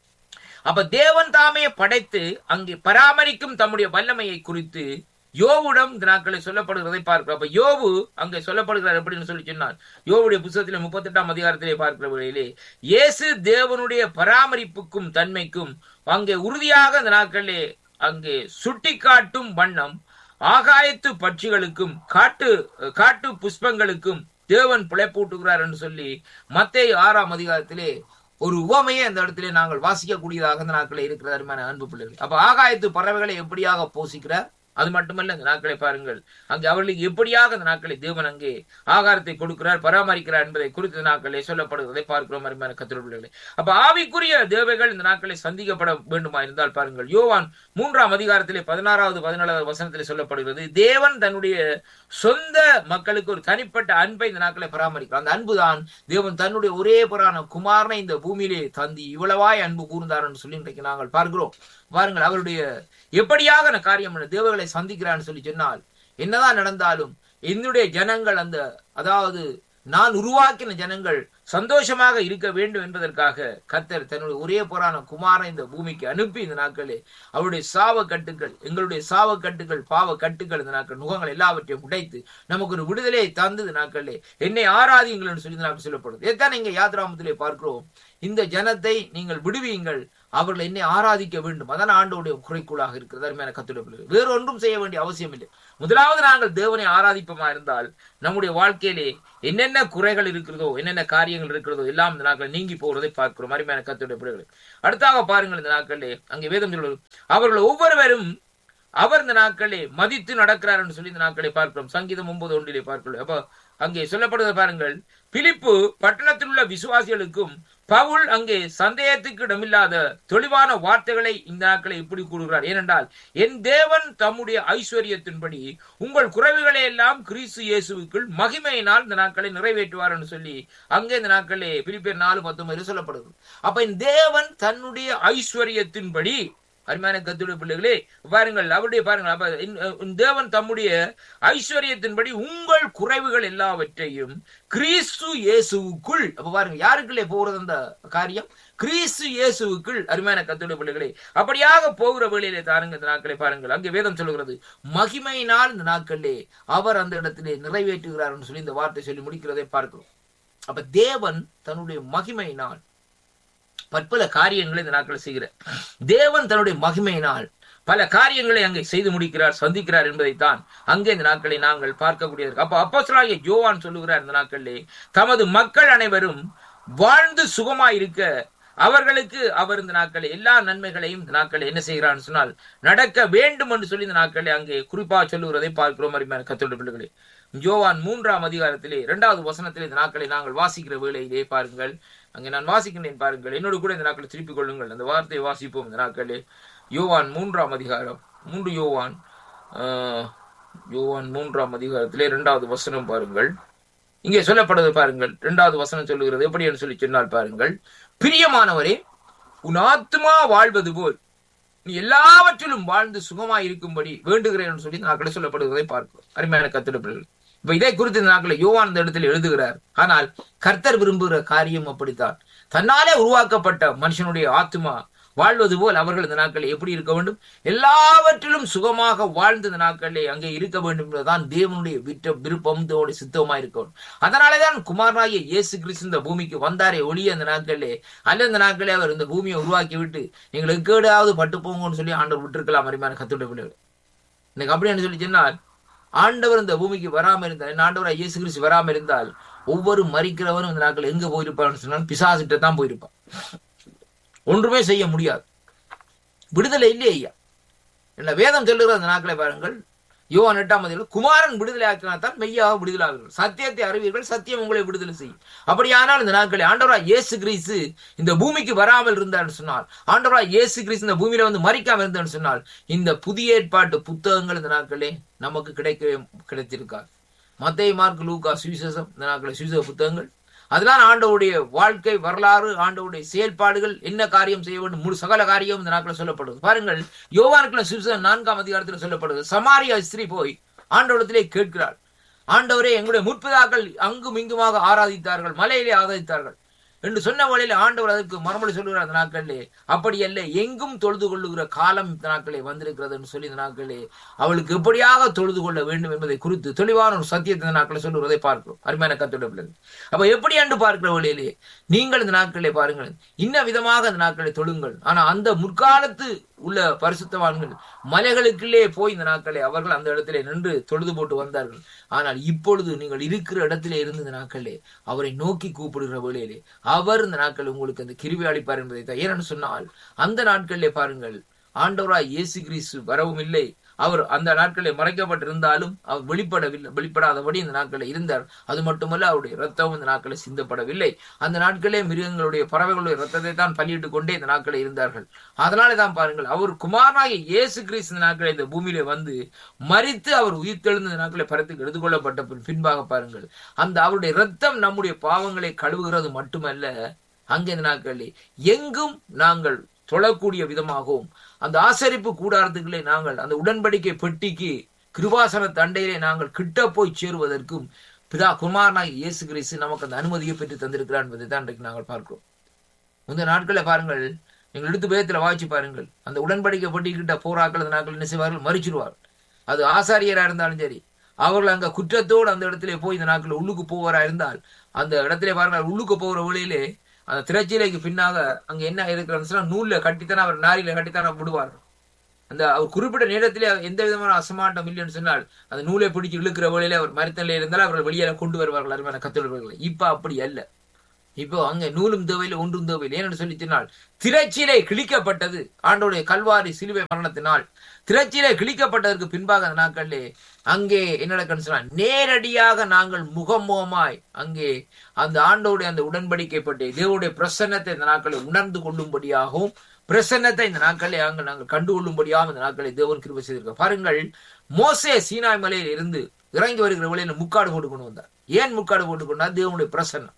அப்ப தேவன் தாமே படைத்து அங்கே பராமரிக்கும் தம்முடைய வல்லமையை குறித்து யோவுடம் இந்த நாட்களை சொல்லப்படுகிறதை பார்க்கிறோம் அப்ப யோவு அங்கே சொல்லப்படுகிறார் எப்படின்னு சொல்லி சொன்னார் யோவுடைய புத்தகத்திலே முப்பத்தி எட்டாம் அதிகாரத்திலே பார்க்கிற வேளையிலே இயேசு தேவனுடைய பராமரிப்புக்கும் தன்மைக்கும் அங்கே உறுதியாக இந்த நாட்களிலே அங்கே சுட்டிக்காட்டும் வண்ணம் ஆகாயத்து பட்சிகளுக்கும் காட்டு காட்டு புஷ்பங்களுக்கும் தேவன் பிழைப்பூட்டுகிறார் என்று சொல்லி மத்தேயு ஆறாம் அதிகாரத்திலே ஒரு உவமையை அந்த இடத்திலே நாங்கள் வாசிக்கக்கூடியதாக இந்த நாட்களில் இருக்கிற அருமையான அன்பு பிள்ளைகள் அப்ப ஆகாயத்து பறவைகளை எப்படியாக போஷிக்கிறார் அது மட்டுமல்ல இந்த நாட்களை பாருங்கள் அங்கே அவர்களுக்கு எப்படியாக அந்த நாட்களை தேவன் அங்கே ஆகாரத்தை கொடுக்கிறார் பராமரிக்கிறார் என்பதை குறித்த நாட்களே சொல்லப்படுவதை பார்க்கிறோம் அருமையான கத்திரப்பிள்ளைகளே அப்ப ஆவிக்குரிய தேவைகள் இந்த நாட்களை சந்திக்கப்பட வேண்டுமா இருந்தால் பாருங்கள் யோவான் மூன்றாம் அதிகாரத்திலே பதினாறாவது பதினாலாவது வசனத்திலே சொல்லப்படுகிறது தேவன் தன்னுடைய சொந்த மக்களுக்கு ஒரு தனிப்பட்ட அன்பை இந்த நாட்களை பராமரிக்கிறார் அந்த அன்புதான் தேவன் தன்னுடைய ஒரே புறான குமாரனை இந்த பூமியிலே தந்தி இவ்வளவாய் அன்பு கூர்ந்தார் என்று சொல்லி இன்றைக்கு நாங்கள் பார்க்கிறோம் பாருங்கள் அவருடைய எப்படியாக அந்த காரியம் என்ன தேவர்களை சந்திக்கிறான்னு சொல்லி சொன்னால் என்னதான் நடந்தாலும் என்னுடைய ஜனங்கள் அந்த அதாவது நான் உருவாக்கின ஜனங்கள் சந்தோஷமாக இருக்க வேண்டும் என்பதற்காக கத்தர் தன்னுடைய ஒரே புறான குமாரன் இந்த பூமிக்கு அனுப்பி இந்த நாட்களே அவருடைய சாவ கட்டுகள் எங்களுடைய சாவ கட்டுகள் பாவ கட்டுகள் இந்த நாட்கள் நுகங்கள் எல்லாவற்றையும் உடைத்து நமக்கு ஒரு விடுதலையை தந்து இந்த நாட்களே என்னை ஆராதியுங்கள் என்று சொல்லி இந்த நாட்கள் சொல்லப்படுது இதைத்தான் நீங்க யாத்ராமத்திலே பார்க்கிறோம் இந்த ஜனத்தை நீங்கள் விடுவியுங்கள் அவர்கள் என்னை ஆராதிக்க வேண்டும் அதான் ஆண்டோடைய குறைக்குள்ளாக இருக்கிறது அருமையான கத்துடைய பிள்ளைகள் வேறு ஒன்றும் செய்ய வேண்டிய அவசியம் இல்லை முதலாவது நாங்கள் தேவனை ஆராதிப்போமா இருந்தால் நம்முடைய வாழ்க்கையிலே என்னென்ன குறைகள் இருக்கிறதோ என்னென்ன காரியங்கள் இருக்கிறதோ எல்லாம் இந்த நாட்கள் நீங்கி போகிறதை பார்க்கிறோம் அருமையான கத்துடைய பிள்ளைகள் அடுத்தாக பாருங்கள் இந்த நாட்களிலே அங்கே வேதம் சொல்வது அவர்கள் ஒவ்வொருவரும் அவர் இந்த நாட்களே மதித்து நடக்கிறார் என்று சொல்லி இந்த நாட்களை பார்க்கிறோம் சங்கீதம் ஒன்பது ஒன்றிலே பார்க்கிறோம் அப்ப அங்கே சொல்லப்படுவதை பாருங்கள் பிலிப்பு பட்டணத்தில் உள்ள விசுவாசிகளுக்கும் பவுல் அங்கே சந்தேகத்துக்கு இடமில்லாத தெளிவான வார்த்தைகளை இந்த நாட்களை இப்படி கூறுகிறார் ஏனென்றால் என் தேவன் தம்முடைய ஐஸ்வர்யத்தின்படி உங்கள் குறைவுகளை எல்லாம் கிறிஸ்து இயேசுவுக்குள் மகிமையினால் இந்த நாட்களை நிறைவேற்றுவார் என்று சொல்லி அங்கே இந்த நாட்களே பிலிப்பியர் நாலு பத்தொன்பது சொல்லப்படுது அப்ப என் தேவன் தன்னுடைய ஐஸ்வர்யத்தின்படி அருமையான கத்துடைய பிள்ளைகளே பாருங்கள் அவருடைய பாருங்கள் அப்ப இந்த தேவன் தம்முடைய ஐஸ்வர்யத்தின்படி உங்கள் குறைவுகள் எல்லாவற்றையும் கிறிஸ்து இயேசுவுக்குள் அப்ப பாருங்க யாருக்குள்ளே போகிறது அந்த காரியம் கிறிஸ்து இயேசுவுக்குள் அருமையான கத்துடைய பிள்ளைகளே அப்படியாக போகிற வேளையிலே தாருங்க இந்த நாட்களை பாருங்கள் அங்கே வேதம் சொல்லுகிறது மகிமையினால் இந்த நாட்களிலே அவர் அந்த இடத்திலே நிறைவேற்றுகிறார் சொல்லி இந்த வார்த்தை சொல்லி முடிக்கிறதை பார்க்கிறோம் அப்ப தேவன் தன்னுடைய மகிமையினால் பற்பல காரியங்களை இந்த நாட்கள் செய்கிறார் தேவன் தன்னுடைய மகிமையினால் பல காரியங்களை அங்கே செய்து முடிக்கிறார் சந்திக்கிறார் என்பதைத்தான் அங்கே இந்த நாட்களை நாங்கள் பார்க்கக்கூடியது அப்ப அப்போசலாகிய ஜோவான் சொல்லுகிறார் இந்த நாட்களிலே தமது மக்கள் அனைவரும் வாழ்ந்து சுகமாய் இருக்க அவர்களுக்கு அவர் இந்த நாட்களை எல்லா நன்மைகளையும் இந்த நாட்களை என்ன செய்கிறான்னு சொன்னால் நடக்க வேண்டும் என்று சொல்லி இந்த நாட்களை அங்கே குறிப்பாக சொல்லுகிறதை பார்க்கிறோம் அருமையான கத்தோட பிள்ளைகளே ஜோவான் மூன்றாம் அதிகாரத்திலே இரண்டாவது வசனத்திலே இந்த நாட்களை நாங்கள் வாசிக்கிற வேளையிலே பாருங்கள் அங்கே நான் வாசிக்கின்றேன் பாருங்கள் என்னோடு கூட இந்த நாட்களை திருப்பிக் கொள்ளுங்கள் அந்த வார்த்தையை வாசிப்போம் இந்த நாட்களே யோவான் மூன்றாம் அதிகாரம் மூன்று யோவான் யோவான் மூன்றாம் அதிகாரத்திலே இரண்டாவது வசனம் பாருங்கள் இங்கே சொல்லப்படுவது பாருங்கள் இரண்டாவது வசனம் சொல்லுகிறது எப்படி என்று சொல்லி சொன்னால் பாருங்கள் பிரியமானவரே உன் ஆத்மா வாழ்வது போல் நீ எல்லாவற்றிலும் வாழ்ந்து சுகமாய் இருக்கும்படி வேண்டுகிறேன் சொல்லி நாட்களை சொல்லப்படுவதை பார்க்கிறோம் அருமையான கத்திடப்படுகிறது இப்ப இதை குறித்து இந்த நாட்களை யோவான் இந்த இடத்தில் எழுதுகிறார் ஆனால் கர்த்தர் விரும்புகிற காரியம் அப்படித்தான் தன்னாலே உருவாக்கப்பட்ட மனுஷனுடைய ஆத்மா வாழ்வது போல் அவர்கள் இந்த நாட்களில் எப்படி இருக்க வேண்டும் எல்லாவற்றிலும் சுகமாக வாழ்ந்த இந்த நாட்களிலே அங்கே இருக்க வேண்டும் என்பதுதான் தேவனுடைய விட்ட விருப்பம் தேவனுடைய சித்தமா இருக்க வேண்டும் அதனாலேதான் குமாரனாகிய இயேசு கிறிஸ்து இந்த பூமிக்கு வந்தாரே ஒளிய அந்த நாட்களிலே அல்ல இந்த நாட்களே அவர் இந்த பூமியை உருவாக்கி விட்டு நீங்கள் எக்கேடாவது பட்டு போங்கன்னு சொல்லி ஆண்டவர் விட்டுருக்கலாம் அருமையான கத்துடைய பிள்ளைகள் இன்னைக்கு அப்படின்னு சொல்லி சொன்னால் ஆண்டவர் இந்த பூமிக்கு வராம இருந்தால் என்ன ஆண்டவர் இயேசு கிறிஸ்து வராம இருந்தால் ஒவ்வொரு மறிக்கிறவனும் இந்த நாட்கள் எங்க போயிருப்பான்னு சொன்னால் பிசாசிட்ட தான் போயிருப்பான் ஒன்றுமே செய்ய முடியாது விடுதலை இல்லையே ஐயா என்ன வேதம் சொல்லுகிற அந்த நாட்களை பாருங்கள் யோவான் எட்டாம் அதில் குமாரன் விடுதலை ஆக்கினால்தான் மெய்யாக விடுதலை ஆகுங்கள் சத்தியத்தை அறிவீர்கள் சத்தியம் உங்களை விடுதலை செய்யும் அப்படியானால் இந்த நாட்களை ஆண்டவரா இயேசு கிறிஸ்து இந்த பூமிக்கு வராமல் இருந்தான்னு சொன்னால் ஆண்டவரா இயேசு கிறிஸ்து இந்த பூமியில வந்து மறிக்காமல் இருந்தான்னு சொன்னால் இந்த புதிய ஏற்பாட்டு புத்தகங்கள் இந்த நாட்களே நமக்கு கிடைக்கவே கிடைத்திருக்காது மத்திய மார்க் லூகா சுவிசேஷம் இந்த நாட்களை சுவிசேஷ புத்தகங்கள் அதெல்லாம் ஆண்டவுடைய வாழ்க்கை வரலாறு ஆண்டவுடைய செயல்பாடுகள் என்ன காரியம் செய்ய வேண்டும் முழு சகல காரியம் இந்த நாட்கள் சொல்லப்படுது பாருங்கள் யோவானுக்குள்ள சுவிசேஷம் நான்காம் அதிகாரத்தில் சொல்லப்படுது சமாரியா ஸ்திரீ போய் ஆண்டவரத்திலே கேட்கிறாள் ஆண்டவரே எங்களுடைய முற்பிதாக்கள் அங்கும் இங்குமாக ஆராதித்தார்கள் மலையிலே ஆராதித்தார்கள் என்று சொன்ன வழியில் ஆண்டவர் அதற்கு மறுமொழி சொல்லுகிறார் அந்த நாட்களிலே அப்படி அல்ல எங்கும் தொழுது கொள்ளுகிற காலம் இந்த நாட்களே வந்திருக்கிறது என்று சொல்லி இந்த நாட்களே அவளுக்கு எப்படியாக தொழுது கொள்ள வேண்டும் என்பதை குறித்து தெளிவான ஒரு சத்தியத்தை இந்த நாட்களை சொல்லுவதை பார்க்கிறோம் அருமையான கத்தோட பிள்ளைகள் அப்ப எப்படி அன்று பார்க்கிற வழியிலே நீங்கள் இந்த நாட்களை பாருங்கள் இன்ன விதமாக அந்த நாட்களை தொழுங்கள் ஆனா அந்த முற்காலத்து உள்ள பரிசுத்தவான்கள் மலைகளுக்குள்ளே போய் இந்த நாட்களை அவர்கள் அந்த இடத்திலே நின்று தொழுது போட்டு வந்தார்கள் ஆனால் இப்பொழுது நீங்கள் இருக்கிற இடத்திலே இருந்து இந்த நாட்களே அவரை நோக்கி கூப்பிடுகிற வேளையிலே அவர் இந்த நாட்கள் உங்களுக்கு அந்த கிருவி அளிப்பார் என்பதை தான் ஏனென்று சொன்னால் அந்த நாட்களிலே பாருங்கள் ஆண்டவராய் இயேசு கிறிஸ்து வரவும் இல்லை அவர் அந்த நாட்களில் மறைக்கப்பட்டிருந்தாலும் அவர் வெளிப்படவில்லை வெளிப்படாதபடி இந்த நாட்களில் இருந்தார் அது மட்டுமல்ல அவருடைய ரத்தம் இந்த நாட்களில் சிந்தப்படவில்லை அந்த நாட்களே மிருகங்களுடைய பறவைகளுடைய ரத்தத்தை தான் பலியிட்டுக் கொண்டே இந்த நாட்களில் இருந்தார்கள் அதனாலே தான் பாருங்கள் அவர் குமாரனாகிய இயேசு கிறிஸ்து இந்த நாட்களில் இந்த பூமியிலே வந்து மறித்து அவர் உயிர்த்தெழுந்த இந்த நாட்களை பரத்துக்கு எடுத்துக்கொள்ளப்பட்ட பின் பின்பாக பாருங்கள் அந்த அவருடைய ரத்தம் நம்முடைய பாவங்களை கழுவுகிறது மட்டுமல்ல அங்கே இந்த நாட்களில் எங்கும் நாங்கள் தொழக்கூடிய விதமாகவும் அந்த ஆசரிப்பு கூடாரத்துக்களே நாங்கள் அந்த உடன்படிக்கை பெட்டிக்கு கிருபாசன தண்டையிலே நாங்கள் கிட்ட போய் சேருவதற்கும் பிதா குமாரனாகி இயேசு கிறிஸ்து நமக்கு அந்த அனுமதியை பெற்று தந்திருக்கிறார் என்பதை தான் இன்றைக்கு நாங்கள் பார்க்கிறோம் இந்த நாட்களை பாருங்கள் நீங்கள் எடுத்து பேதத்தில் வாய்ச்சி பாருங்கள் அந்த உடன்படிக்கை பெட்டி கிட்ட போராக்கள் அந்த நாட்கள் என்ன செய்வார்கள் மறிச்சிடுவார் அது ஆசாரியரா இருந்தாலும் சரி அவர்கள் அங்க குற்றத்தோடு அந்த இடத்திலே போய் இந்த நாட்கள் உள்ளுக்கு போவரா இருந்தால் அந்த இடத்திலே பாருங்கள் உள்ளுக்கு போகிற வழியிலே அந்த திரைச்சீலைக்கு பின்னாக அங்க என்ன இருக்கிற நூல்ல கட்டித்தானே அவர் நாரில கட்டித்தானே விடுவார் அந்த அவர் குறிப்பிட்ட நேரத்திலே எந்த விதமான அசமாட்டம் இல்லைன்னு சொன்னால் அந்த நூலை பிடிச்சு இழுக்கிற வழியில அவர் மருத்துவ இருந்தால் அவர்கள் வெளியில கொண்டு வருவார்கள் அருமையான கத்தொழில்களை இப்ப அப்படி அல்ல இப்போ அங்க நூலும் தேவையில்லை ஒன்றும் தேவையில்லை ஏன்னு சொல்லி சொன்னால் திரைச்சீலை கிழிக்கப்பட்டது ஆண்டோடைய கல்வாரி சிலுவை மரணத்தினால் திரைச்சீலை கிழிக்கப்பட்டதற்கு பின்பாக அந்த நாட்களிலே அங்கே என்ன நடக்குன்னு சொன்னால் நேரடியாக நாங்கள் முகமுகமாய் அங்கே அந்த ஆண்டோடைய அந்த உடன்படிக்கைப்பட்டு தேவனுடைய பிரசன்னத்தை இந்த நாட்களை உணர்ந்து கொள்ளும்படியாகவும் பிரசன்னத்தை இந்த நாட்களை அங்க நாங்கள் கண்டுகொள்ளும்படியாகவும் இந்த நாட்களை தேவன் கிருபை செய்திருக்க பாருங்கள் மோசே சீனாய் மலையில் இருந்து இறங்கி வருகிற வழியில முக்காடு போட்டு கொண்டு வந்தார் ஏன் முக்காடு போட்டு கொண்டார் தேவனுடைய பிரசன்னம்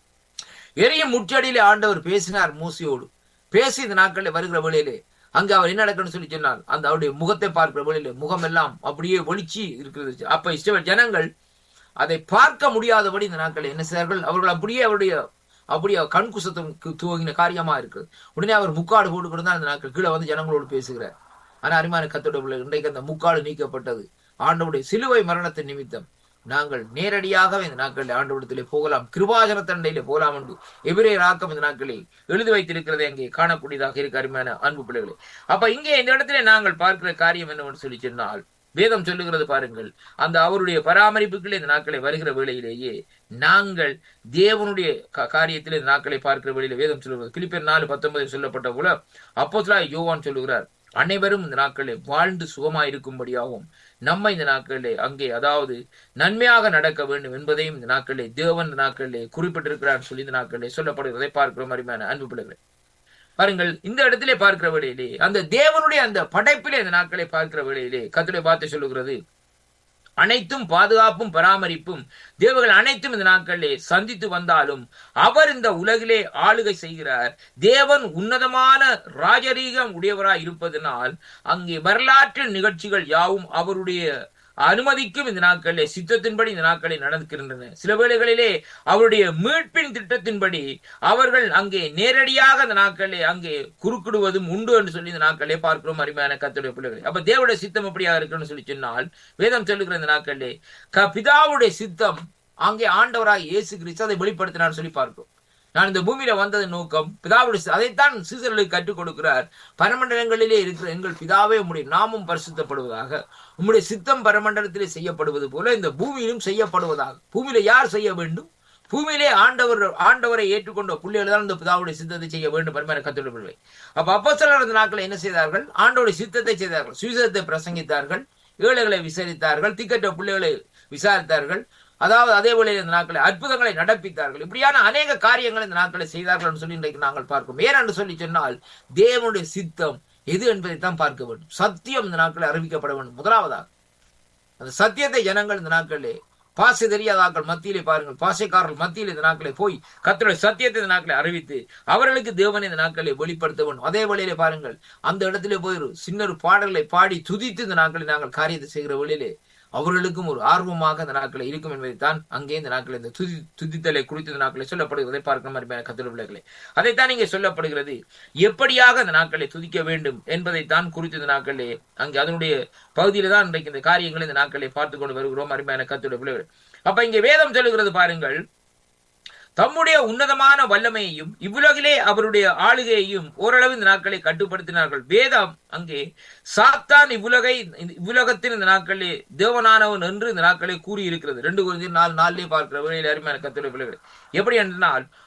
எரியும் முற்றடியிலே ஆண்டவர் பேசினார் மூசியோடு பேசி இந்த நாட்களில் வருகிற வழியிலே அங்க அவர் என்ன நடக்கணும்னு சொல்லி சொன்னால் அந்த அவருடைய முகத்தை பார்க்கிற வழியிலே முகம் எல்லாம் அப்படியே ஒளிச்சு இருக்கிறது அப்ப இஸ்ரவேல் ஜனங்கள் அதை பார்க்க முடியாதபடி இந்த நாட்களில் என்ன செய்தார்கள் அவர்கள் அப்படியே அவருடைய அப்படியே கண் குசத்தம் துவங்கின காரியமா இருக்கு உடனே அவர் முக்காடு போட்டு கொடுத்தா அந்த நாட்கள் கீழே வந்து ஜனங்களோடு பேசுகிறார் ஆனா அருமையான கத்தோட பிள்ளை இன்றைக்கு அந்த முக்காடு நீக்கப்பட்டது ஆண்டவுடைய சிலுவை மரணத்தின் நிமித்தம் நாங்கள் நேரடியாக இந்த நாட்களில் ஆண்டவடத்திலே போகலாம் கிருபாஜன தண்டையிலே போகலாம் என்று எவரே ராக்கம் இந்த நாட்களில் எழுதி வைத்திருக்கிறதை அங்கே காணக்கூடியதாக இருக்க அருமையான அன்பு பிள்ளைகளே அப்ப இங்கே இந்த இடத்திலே நாங்கள் பார்க்கிற காரியம் என்னவென்று சொல்லி சொன்னால் வேதம் சொல்லுகிறது பாருங்கள் அந்த அவருடைய பராமரிப்புகளே இந்த நாட்களை வருகிற வேளையிலேயே நாங்கள் தேவனுடைய காரியத்தில் இந்த நாட்களை பார்க்கிற வேளையில வேதம் சொல்லுகிறது பிலிப்பியர் நாலு பத்தொன்பதில் சொல்லப்பட்ட போல அப்போஸ்தலா யோவான் சொல்லுகிறார் அனைவரும் இந்த நாட்களில் வாழ்ந்து சுகமாயிருக்கும்படியாகவும் நம்ம இந்த நாட்களிலே அங்கே அதாவது நன்மையாக நடக்க வேண்டும் என்பதையும் இந்த நாட்களிலே தேவன் இந்த நாட்களிலே குறிப்பிட்டிருக்கிறார் சொல்லி இந்த நாட்களிலே சொல்லப்படுகிறதை பார்க்கிறோம் அருமையான அன்பு பிள்ளைகளை பாருங்கள் இந்த இடத்திலே பார்க்கிற வேளையிலே அந்த தேவனுடைய அந்த படைப்பிலே இந்த நாட்களை பார்க்கிற வேளையிலே கத்துடைய பார்த்து சொல்லுகிறது அனைத்தும் பாதுகாப்பும் பராமரிப்பும் தேவர்கள் அனைத்தும் இந்த நாட்களிலே சந்தித்து வந்தாலும் அவர் இந்த உலகிலே ஆளுகை செய்கிறார் தேவன் உன்னதமான ராஜரீகம் உடையவராய் இருப்பதனால் அங்கே வரலாற்று நிகழ்ச்சிகள் யாவும் அவருடைய அனுமதிக்கும் இந்த நாட்களிலே சித்தத்தின்படி இந்த நாட்களில் நடக்கின்றன சில வேளைகளிலே அவருடைய மீட்பின் திட்டத்தின்படி அவர்கள் அங்கே நேரடியாக இந்த நாட்களிலே அங்கே குறுக்கிடுவதும் உண்டு என்று சொல்லி இந்த நாட்களிலே பார்க்கிறோம் அருமையான கத்துடைய பிள்ளைகளை அப்ப தேவடைய சித்தம் எப்படியாக இருக்குன்னு சொல்லி சொன்னால் வேதம் சொல்லுகிற இந்த நாட்களிலே பிதாவுடைய சித்தம் அங்கே ஆண்டவராக இயேசு கிறிஸ்து அதை வெளிப்படுத்தினார் சொல்லி பார்க்கிறோம் நான் இந்த பூமியில வந்ததன் நோக்கம் பிதாவுடைய அதைத்தான் சீசர்களுக்கு கற்றுக் கொடுக்கிறார் பரமண்டலங்களிலே இருக்கிற எங்கள் பிதாவே உம்முடைய நாமும் பரிசுத்தப்படுவதாக உம்முடைய சித்தம் பரமண்டலத்திலே செய்யப்படுவது போல இந்த பூமியிலும் செய்யப்படுவதாக பூமியில யார் செய்ய வேண்டும் பூமியிலே ஆண்டவர் ஆண்டவரை ஏற்றுக்கொண்ட புள்ளிகள் தான் இந்த பிதாவுடைய சித்தத்தை செய்ய வேண்டும் பரமான கத்துள்ள அப்ப அப்போ சிலர் அந்த நாட்களை என்ன செய்தார்கள் ஆண்டோடைய சித்தத்தை செய்தார்கள் சுவிசத்தை பிரசங்கித்தார்கள் ஏழைகளை விசாரித்தார்கள் திக்கற்ற பிள்ளைகளை விசாரித்தார்கள் அதாவது அதே போல இந்த நாட்களை அற்புதங்களை நடப்பித்தார்கள் இப்படியான அநேக காரியங்களை இந்த நாட்களை செய்தார்கள் என்று சொல்லி இன்றைக்கு நாங்கள் பார்க்கிறோம் ஏனென்று சொல்லி சொன்னால் தேவனுடைய சித்தம் எது என்பதைத்தான் பார்க்க வேண்டும் சத்தியம் இந்த நாட்களை அறிவிக்கப்பட வேண்டும் முதலாவதாக அந்த சத்தியத்தை ஜனங்கள் இந்த நாட்களிலே பாசை தெரியாதாக்கள் மத்தியிலே பாருங்கள் பாசைக்காரர்கள் மத்தியில் இந்த நாட்களை போய் கத்தருடைய சத்தியத்தை இந்த நாட்களை அறிவித்து அவர்களுக்கு தேவனை இந்த நாட்களை வெளிப்படுத்த வேண்டும் அதே வழியிலே பாருங்கள் அந்த இடத்திலே போய் ஒரு சின்ன ஒரு பாடல்களை பாடி துதித்து இந்த நாட்களை நாங்கள் காரியத்தை செய்கிற வழியிலே அவர்களுக்கும் ஒரு ஆர்வமாக இந்த நாட்களை இருக்கும் என்பதைத்தான் அங்கே இந்த நாட்கள் இந்த துதி துதித்தலை குறித்து இந்த நாட்களை சொல்லப்படுவதை பார்க்கிற மாதிரி கத்திர பிள்ளைகளே அதைத்தான் இங்கே சொல்லப்படுகிறது எப்படியாக அந்த நாட்களை துதிக்க வேண்டும் என்பதைத்தான் குறித்து இந்த நாட்களே அங்கே அதனுடைய பகுதியில தான் இன்றைக்கு இந்த காரியங்களை இந்த நாட்களை பார்த்து கொண்டு வருகிறோம் அருமையான கத்துடைய பிள்ளைகள் அப்ப இங்கே வேதம் சொல்லுகிறது பாருங்கள் தம்முடைய உன்னதமான வல்லமையையும் இவ்வுலகிலே அவருடைய ஆளுகையையும் ஓரளவு இந்த நாட்களை கட்டுப்படுத்தினார்கள் வேதம் அங்கே சாத்தான் இவ்வுலகை இவ்வுலகத்தின் இந்த நாட்களிலே தேவனானவன் என்று இந்த நாட்களை கூறியிருக்கிறது ரெண்டு குறிஞ்சி நாலு நாளிலே பார்க்கிற வேலையில் அருமையான கத்துடைய பிள்ளைகள் எப்படி என்றால்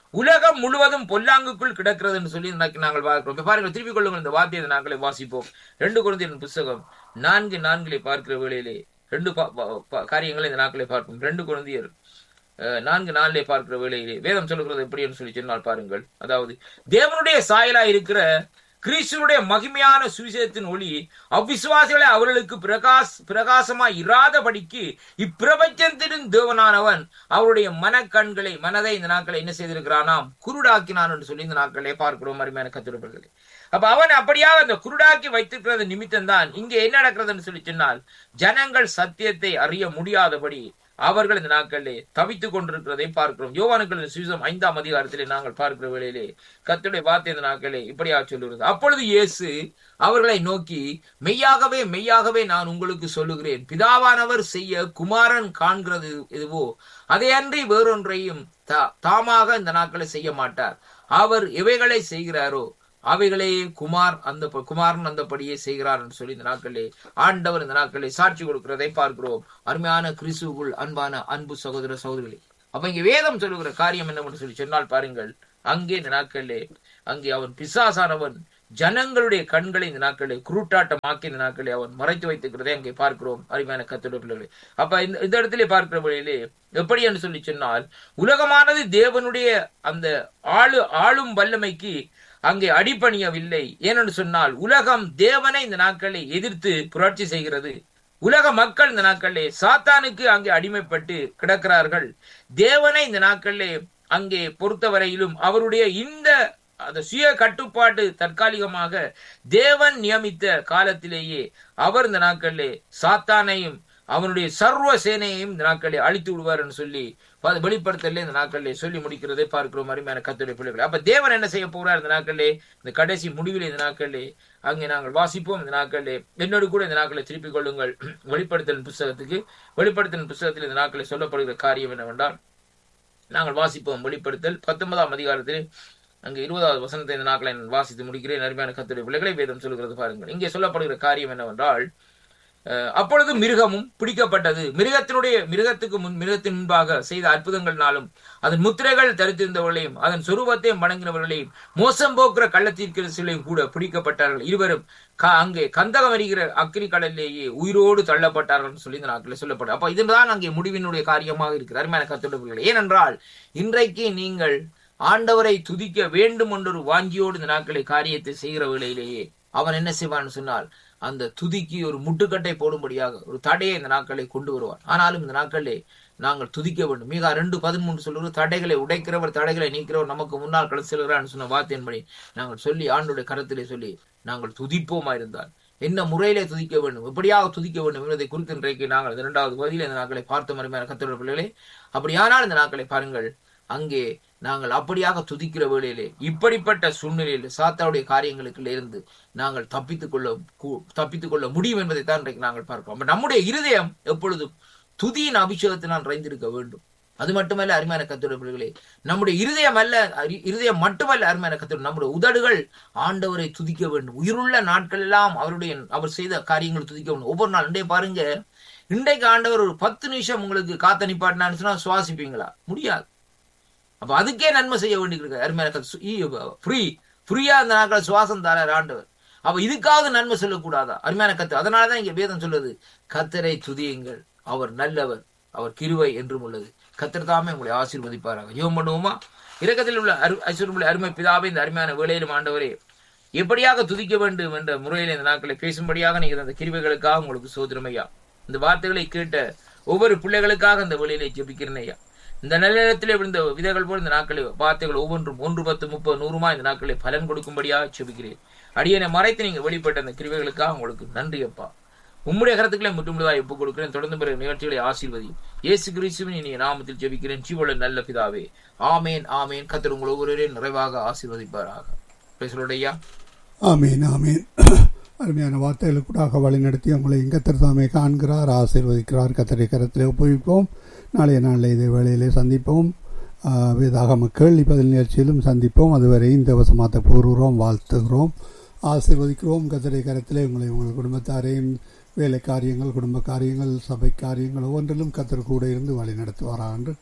உலகம் முழுவதும் பொல்லாங்குக்குள் கிடக்கிறது என்று சொல்லி இன்றைக்கு நாங்கள் பார்க்கிறோம் இப்ப பாருங்கள் திருப்பிக் கொள்ளுங்கள் இந்த வார்த்தையை நாங்களே வாசிப்போம் ரெண்டு குழந்தையின் புஸ்தகம் நான்கு நான்களை பார்க்கிற வேளையிலே ரெண்டு பா- பா- பா- காரியங்களை இந்த நாட்களை பார்ப்போம் ரெண்டு குழந்தையர் அஹ், நான்கு நாளிலே பார்க்கிற வேளையிலே வேதம் சொல்லுகிறது எப்படி என்று சொல்லி சொன்னால் பாருங்கள் அதாவது தேவனுடைய சாயலா இருக்கிற கிறிஸ்துவனுடைய மகிமையான சுவிசேஷத்தின் ஒளி அவ்விசுவாசிகளை அவர்களுக்கு பிரகாஷ் பிரகாசமாய் இராதபடிக்கு இப்பிரபஞ்சத்தின் தேவனானவன் அவருடைய மனக்கண்களை மனதை இந்த நாட்களை என்ன செய்திருக்கிறானாம் குருடாக்கினான் என்று சொல்லி இந்த நாட்களே பார்க்கிறோம் அருமையான கத்திரப்பர்களே அப்ப அவன் அப்படியாக அந்த குருடாக்கி வைத்திருக்கிறது நிமித்தம் தான் இங்கே என்ன நடக்கிறதுன்னு சொல்லி சொன்னால் ஜனங்கள் சத்தியத்தை அறிய முடியாதபடி அவர்கள் இந்த நாட்களிலே தவித்துக் கொண்டிருக்கிறதை பார்க்கிறோம் யோவானுக்கள் சுவிசம் ஐந்தாம் அதிகாரத்திலே நாங்கள் பார்க்கிற வேளையிலே கர்த்தருடைய வார்த்தை இந்த நாட்களே இப்படியாக சொல்லுகிறது அப்பொழுது இயேசு அவர்களை நோக்கி மெய்யாகவே மெய்யாகவே நான் உங்களுக்கு சொல்லுகிறேன் பிதாவானவர் செய்ய குமாரன் காண்கிறது எதுவோ அதை அன்றி வேறொன்றையும் தா- தாமாக இந்த நாட்களை செய்ய மாட்டார் அவர் எவைகளை செய்கிறாரோ அவைகளே குமார் அந்த ப- குமாரன் அந்தபடியே செய்கிறார் என்று சொல்லி இந்த நாட்களே ஆண்டவர் இந்த நாட்களே சாட்சி கொடுக்கிறதை பார்க்கிறோம் அருமையான கிறிஸ்துவுக்குள் அன்பான அன்பு சகோதர சகோதரிகளே அப்ப இங்க வேதம் சொல்லுகிற காரியம் என்னவென்று சொல்லி சொன்னால் பாருங்கள் அங்கே இந்த நாட்களிலே அங்கே அவன் பிசாசானவன் ஜனங்களுடைய கண்களை இந்த நாட்களை குருட்டாட்டமாக்கி இந்த நாட்களை அவன் மறைத்து வைத்துக்கிறதை அங்கே பார்க்கிறோம் அருமையான கத்துடைய பிள்ளைகளே அப்ப இந்த இந்த இடத்திலே பார்க்கிற வழியிலே எப்படி என்று சொல்லி சொன்னால் உலகமானது தேவனுடைய அந்த ஆளு ஆளும் வல்லமைக்கு அங்கே அடிபணியவில்லை ஏனென்று சொன்னால் உலகம் தேவனை இந்த நாட்களை எதிர்த்து புரட்சி செய்கிறது உலக மக்கள் இந்த நாட்களிலே சாத்தானுக்கு அங்கே அடிமைப்பட்டு கிடக்கிறார்கள் தேவனை இந்த நாட்களிலே அங்கே பொறுத்தவரையிலும் அவருடைய இந்த அந்த சுய கட்டுப்பாடு தற்காலிகமாக தேவன் நியமித்த காலத்திலேயே அவர் இந்த நாட்களிலே சாத்தானையும் அவனுடைய சர்வ சேனையையும் இந்த நாட்களை அழித்து விடுவார் என்று சொல்லி ப- வெளிப்படுத்தல இந்த நாட்களிலே சொல்லி முடிக்கிறதை பார்க்கிறோம் அருமையான கத்துடைய பிள்ளைகள் அப்ப தேவன் என்ன செய்ய போறார் இந்த நாட்களிலே இந்த கடைசி முடிவில் இந்த நாட்களிலே அங்கே நாங்கள் வாசிப்போம் இந்த நாட்களிலே என்னோடு கூட இந்த நாட்களை திருப்பிக் கொள்ளுங்கள் வெளிப்படுத்தல் புஸ்தகத்துக்கு வெளிப்படுத்தல் புஸ்தகத்தில் இந்த நாட்களை சொல்லப்படுகிற காரியம் என்னவென்றால் நாங்கள் வாசிப்போம் வெளிப்படுத்தல் பத்தொன்பதாம் அதிகாரத்தில் அங்கே இருபதாவது வசனத்தை இந்த நாட்களை நான் வாசித்து முடிக்கிறேன் அருமையான கத்துடைய பிள்ளைகளை வேதம் சொல்கிறது பாருங்கள் இங்கே சொல்லப்படுகிற காரியம் என்னவென்றால் அஹ், அப்பொழுது மிருகமும் பிடிக்கப்பட்டது மிருகத்தினுடைய மிருகத்துக்கு முன் மிருகத்தின் முன்பாக செய்த அற்புதங்கள்னாலும் அதன் முத்திரைகள் தரித்திருந்தவர்களையும் அதன் சொரூபத்தையும் வணங்கினவர்களையும் மோசம் போக்குற கள்ளத்தீர்க்கரசிலையும் கூட பிடிக்கப்பட்டார்கள் இருவரும் க- அங்கே கந்தகம் எறிகிற அக்கினி கடலிலேயே உயிரோடு தள்ளப்பட்டார்கள் சொல்லி இந்த நாட்களில் சொல்லப்படும் அப்ப இதுதான் அங்கே முடிவினுடைய காரியமாக இருக்கிறது அருமையான கத்துடைய ஏனென்றால் இன்றைக்கு நீங்கள் ஆண்டவரை துதிக்க வேண்டும் என்றொரு வாஞ்சியோடு இந்த நாட்களை காரியத்தை செய்கிற வேளையிலேயே அவன் என்ன செய்வான்னு சொன்னால் அந்த துதிக்கு ஒரு முட்டுக்கட்டை போடும்படியாக ஒரு தடையை இந்த நாட்களை கொண்டு வருவான் ஆனாலும் இந்த நாட்களிலே நாங்கள் துதிக்க வேண்டும் மிக ரெண்டு பதிமூன்று சொல்லுவது தடைகளை உடைக்கிறவர் தடைகளை நீக்கிறவர் நமக்கு முன்னால் கடந்து செல்கிறான்னு சொன்ன வார்த்தையின்படி நாங்கள் சொல்லி ஆண்டுடைய கரத்திலே சொல்லி நாங்கள் துதிப்போமா இருந்தால் என்ன முறையிலே துதிக்க வேண்டும் எப்படியாக துதிக்க வேண்டும் என்பதை குறித்து இன்றைக்கு நாங்கள் இந்த இரண்டாவது பகுதியில் இந்த நாட்களை பார்த்த மருமையான கத்தோட பிள்ளைகளே அப்படியானால் இந்த நாட்களை பாருங்கள் அங்கே நாங்கள் அப்படியாக துதிக்கிற வேளையிலே இப்படிப்பட்ட சூழ்நிலையில் சாத்தாவுடைய காரியங்களுக்கு இருந்து நாங்கள் தப்பித்துக் கொள்ள கு- தப்பித்துக் கொள்ள முடியும் என்பதை தான் இன்றைக்கு நாங்கள் பார்க்கிறோம் அப்ப நம்முடைய இருதயம் எப்பொழுதும் துதியின் அபிஷேகத்தினால் நிறைந்திருக்க வேண்டும் அது மட்டுமல்ல அருமையான கத்தோட பிள்ளைகளே நம்முடைய இருதயம் அல்ல அரி- இருதயம் மட்டுமல்ல அருமையான கத்தோட நம்முடைய உதடுகள் ஆண்டவரை துதிக்க வேண்டும் உயிருள்ள நாட்கள் எல்லாம் அவருடைய அவர் செய்த காரியங்களை துதிக்க வேண்டும் ஒவ்வொரு நாள் இன்றைய பாருங்க இன்றைக்கு ஆண்டவர் ஒரு பத்து நிமிஷம் உங்களுக்கு காத்தனிப்பாட்டினான்னு சொன்னா சுவாசிப்பீங்களா முடியாது அப்ப அதுக்கே நன்மை செய்ய வேண்டியிருக்கு அருமையான ஃப்ரீ ஃப்ரீயா அந்த நாட்கள் சுவாசம் தரார் ஆண்டவர் அப்ப இதுக்காவது நன்மை சொல்லக்கூடாதா அருமையான கத்து அதனாலதான் இங்க வேதம் சொல்லுது கத்தரை துதியுங்கள் அவர் நல்லவர் அவர் கிருவை என்றும் உள்ளது கத்தர் தாமே உங்களை ஆசீர்வதிப்பாராக ஜெபம் பண்ணுவோமா இரக்கத்தில் உள்ள அரு ஐஸ்வர்யமுள்ள அருமை பிதாவே இந்த அருமையான வேலையிலும் ஆண்டவரே எப்படியாக துதிக்க வேண்டும் என்ற முறையில் இந்த நாட்களை பேசும்படியாக நீங்கள் அந்த கிருவைகளுக்காக உங்களுக்கு சோதரமையா இந்த வார்த்தைகளை கேட்ட ஒவ்வொரு பிள்ளைகளுக்காக இந்த வேலையிலே ஜெபிக்கிறேன் ஐயா இந்த நல்ல நேரத்திலே விழுந்த விதைகள் போல் இந்த நாட்களை வார்த்தைகள் ஒவ்வொன்றும் ஒன்று பத்து முப்பது நூறுமா இந்த நாட்களை பலன் கொடுக்கும்படியாக செபிக்கிறேன் அடியனை மறைத்து நீங்க வெளிப்பட்ட அந்த கிருவைகளுக்காக உங்களுக்கு நன்றி அப்பா உம்முடைய கருத்துக்களை முற்றுமுழுதாக ஒப்புக் கொடுக்கிறேன் தொடர்ந்து பிறகு நிகழ்ச்சிகளை ஆசீர்வதி இயேசு கிறிஸ்துவின் இனிய நாமத்தில் ஜெபிக்கிறேன் ஜீவள நல்ல பிதாவே ஆமேன் ஆமேன் கத்தர் உங்கள் ஒவ்வொருவரையும் நிறைவாக ஆசீர்வதிப்பாராக பேசுறோடையா ஆமீன் ஆமீன் அருமையான வார்த்தைகளுக்கூடாக வழிநடத்தி உங்களை கத்தர் தாமே காண்கிறார் ஆசீர்வதிக்கிறார் கத்தரை கரத்திலே ஒப்புவிப்போம் நாளைய நாளில் இதே வேளையிலே சந்திப்போம் ஆ, வேதாகம கேள்வி பதில் நிகழ்ச்சியிலும் சந்திப்போம் அதுவரை இந்த வசமாத்த கூறுகிறோம் வாழ்த்துகிறோம் ஆசீர்வதிக்கிறோம் கத்தரை கரத்திலே உங்களை உங்கள் குடும்பத்தாரையும் வேலை காரியங்கள் குடும்ப காரியங்கள் சபை காரியங்கள் ஒவ்வொன்றிலும் கத்தர் கூட இருந்து வழி நடத்துவாரா என்று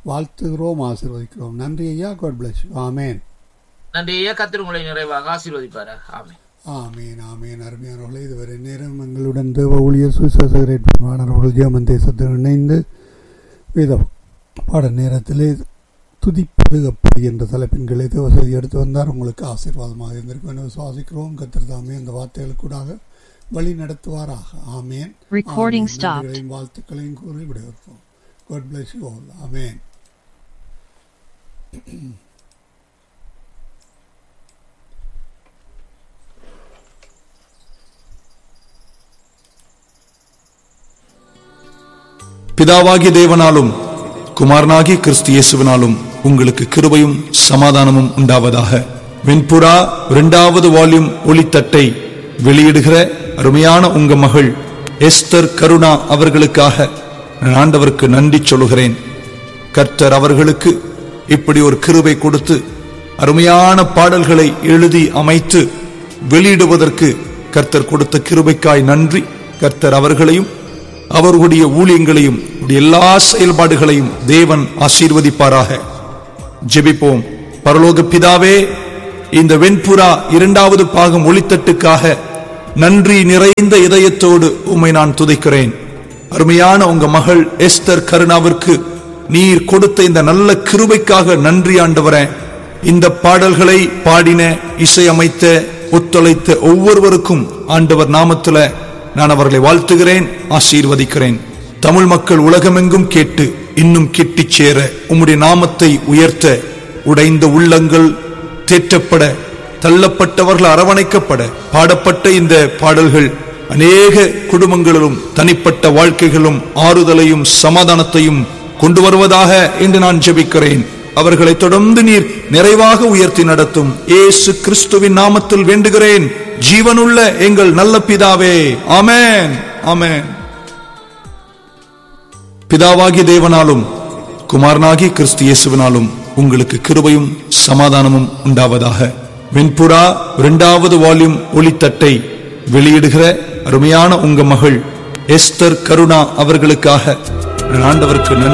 வாழ்த்துகிறோம் ஆசீர்வதிக்கிறோம் நன்றி ஐயா காட் பிளஸ் ஆமேன் நன்றி ஐயா கத்திர உங்களை நிறைவாக ஆசீர்வதிப்பாராக ஆமென் ஆமீன் ஆமீன் அருமையானவர்களே இதுவரை நேரம் எங்களுடன் தேவ ஊழியர் சுவிசேஷகரேட் மாணவர்கள் ஜெர்மன் தேசத்தில் இணைந்து வேத பாட நேரத்திலே துதிப்பது அப்படி என்ற தலைப்பின் கிளை தேவசதி எடுத்து வந்தார் உங்களுக்கு ஆசீர்வாதமாக இருந்திருக்கும் என விசுவாசிக்கிறோம் கத்தர் தாமே அந்த வார்த்தைகளுக்கூடாக வழி நடத்துவாராக ஆமேன் Recording ஆமேன். stopped. நன்றிகளையும் வாழ்த்துக்களையும் கூறி விடைபெறுவோம் God bless you all amen பிதாவாகிய தேவனாலும் குமாரனாகிய கிறிஸ்து இயேசுவினாலும் உங்களுக்கு கிருபையும் சமாதானமும் உண்டாவதாக வெண்புறா இரண்டாவது வால்யூம் ஒளித்தட்டை வெளியிடுகிற அருமையான உங்க மகள் எஸ்தர் கருணா அவர்களுக்காக நான் ஆண்டவருக்கு நன்றி சொல்லுகிறேன் கர்த்தர் அவர்களுக்கு இப்படி ஒரு கிருபை கொடுத்து அருமையான பாடல்களை எழுதி அமைத்து வெளியிடுவதற்கு கர்த்தர் கொடுத்த கிருபைக்காய் நன்றி கர்த்தர் அவர்களையும் அவர்களுடைய ஊழியங்களையும் அவருடைய எல்லா செயல்பாடுகளையும் தேவன் ஆசீர்வதிப்பாராக ஜெபிப்போம் பரலோக பிதாவே இந்த வெண்புறா இரண்டாவது பாகம் ஒளித்தட்டுக்காக நன்றி நிறைந்த இதயத்தோடு உம்மை நான் துதிக்கிறேன் அருமையான உங்க மகள் எஸ்தர் கருணாவிற்கு நீர் கொடுத்த இந்த நல்ல கிருபைக்காக நன்றி ஆண்டவரே இந்த பாடல்களை பாடின இசையமைத்த ஒத்துழைத்த ஒவ்வொருவருக்கும் ஆண்டவர் நாமத்துல நான் அவர்களை வாழ்த்துகிறேன் ஆசீர்வதிக்கிறேன் தமிழ் மக்கள் உலகமெங்கும் கேட்டு இன்னும் கிட்டிச் சேர உம்முடைய நாமத்தை உயர்த்த உடைந்த உள்ளங்கள் தேற்றப்பட தள்ளப்பட்டவர்கள் அரவணைக்கப்பட பாடப்பட்ட இந்த பாடல்கள் அநேக குடும்பங்களிலும் தனிப்பட்ட வாழ்க்கைகளும் ஆறுதலையும் சமாதானத்தையும் கொண்டு வருவதாக என்று நான் ஜெபிக்கிறேன் அவர்களை தொடர்ந்து நீர் நிறைவாக உயர்த்தி நடத்தும் ஏசு கிறிஸ்துவின் நாமத்தில் வேண்டுகிறேன் ஜீவனுள்ள எங்கள் நல்ல பிதாவே ஆமென் ஆமென் பிதாவாகிய தேவனாலும் குமாரனாகிய கிறிஸ்து இயேசுவினாலும் உங்களுக்கு கிருபையும் சமாதானமும் உண்டாவதாக வெண்புறா இரண்டாவது வால்யூம் ஒளித்தட்டை வெளியிடுகிற அருமையான உங்க மகள் எஸ்தர் கருணா அவர்களுக்காக நான் ஆண்டவருக்கு நன்றி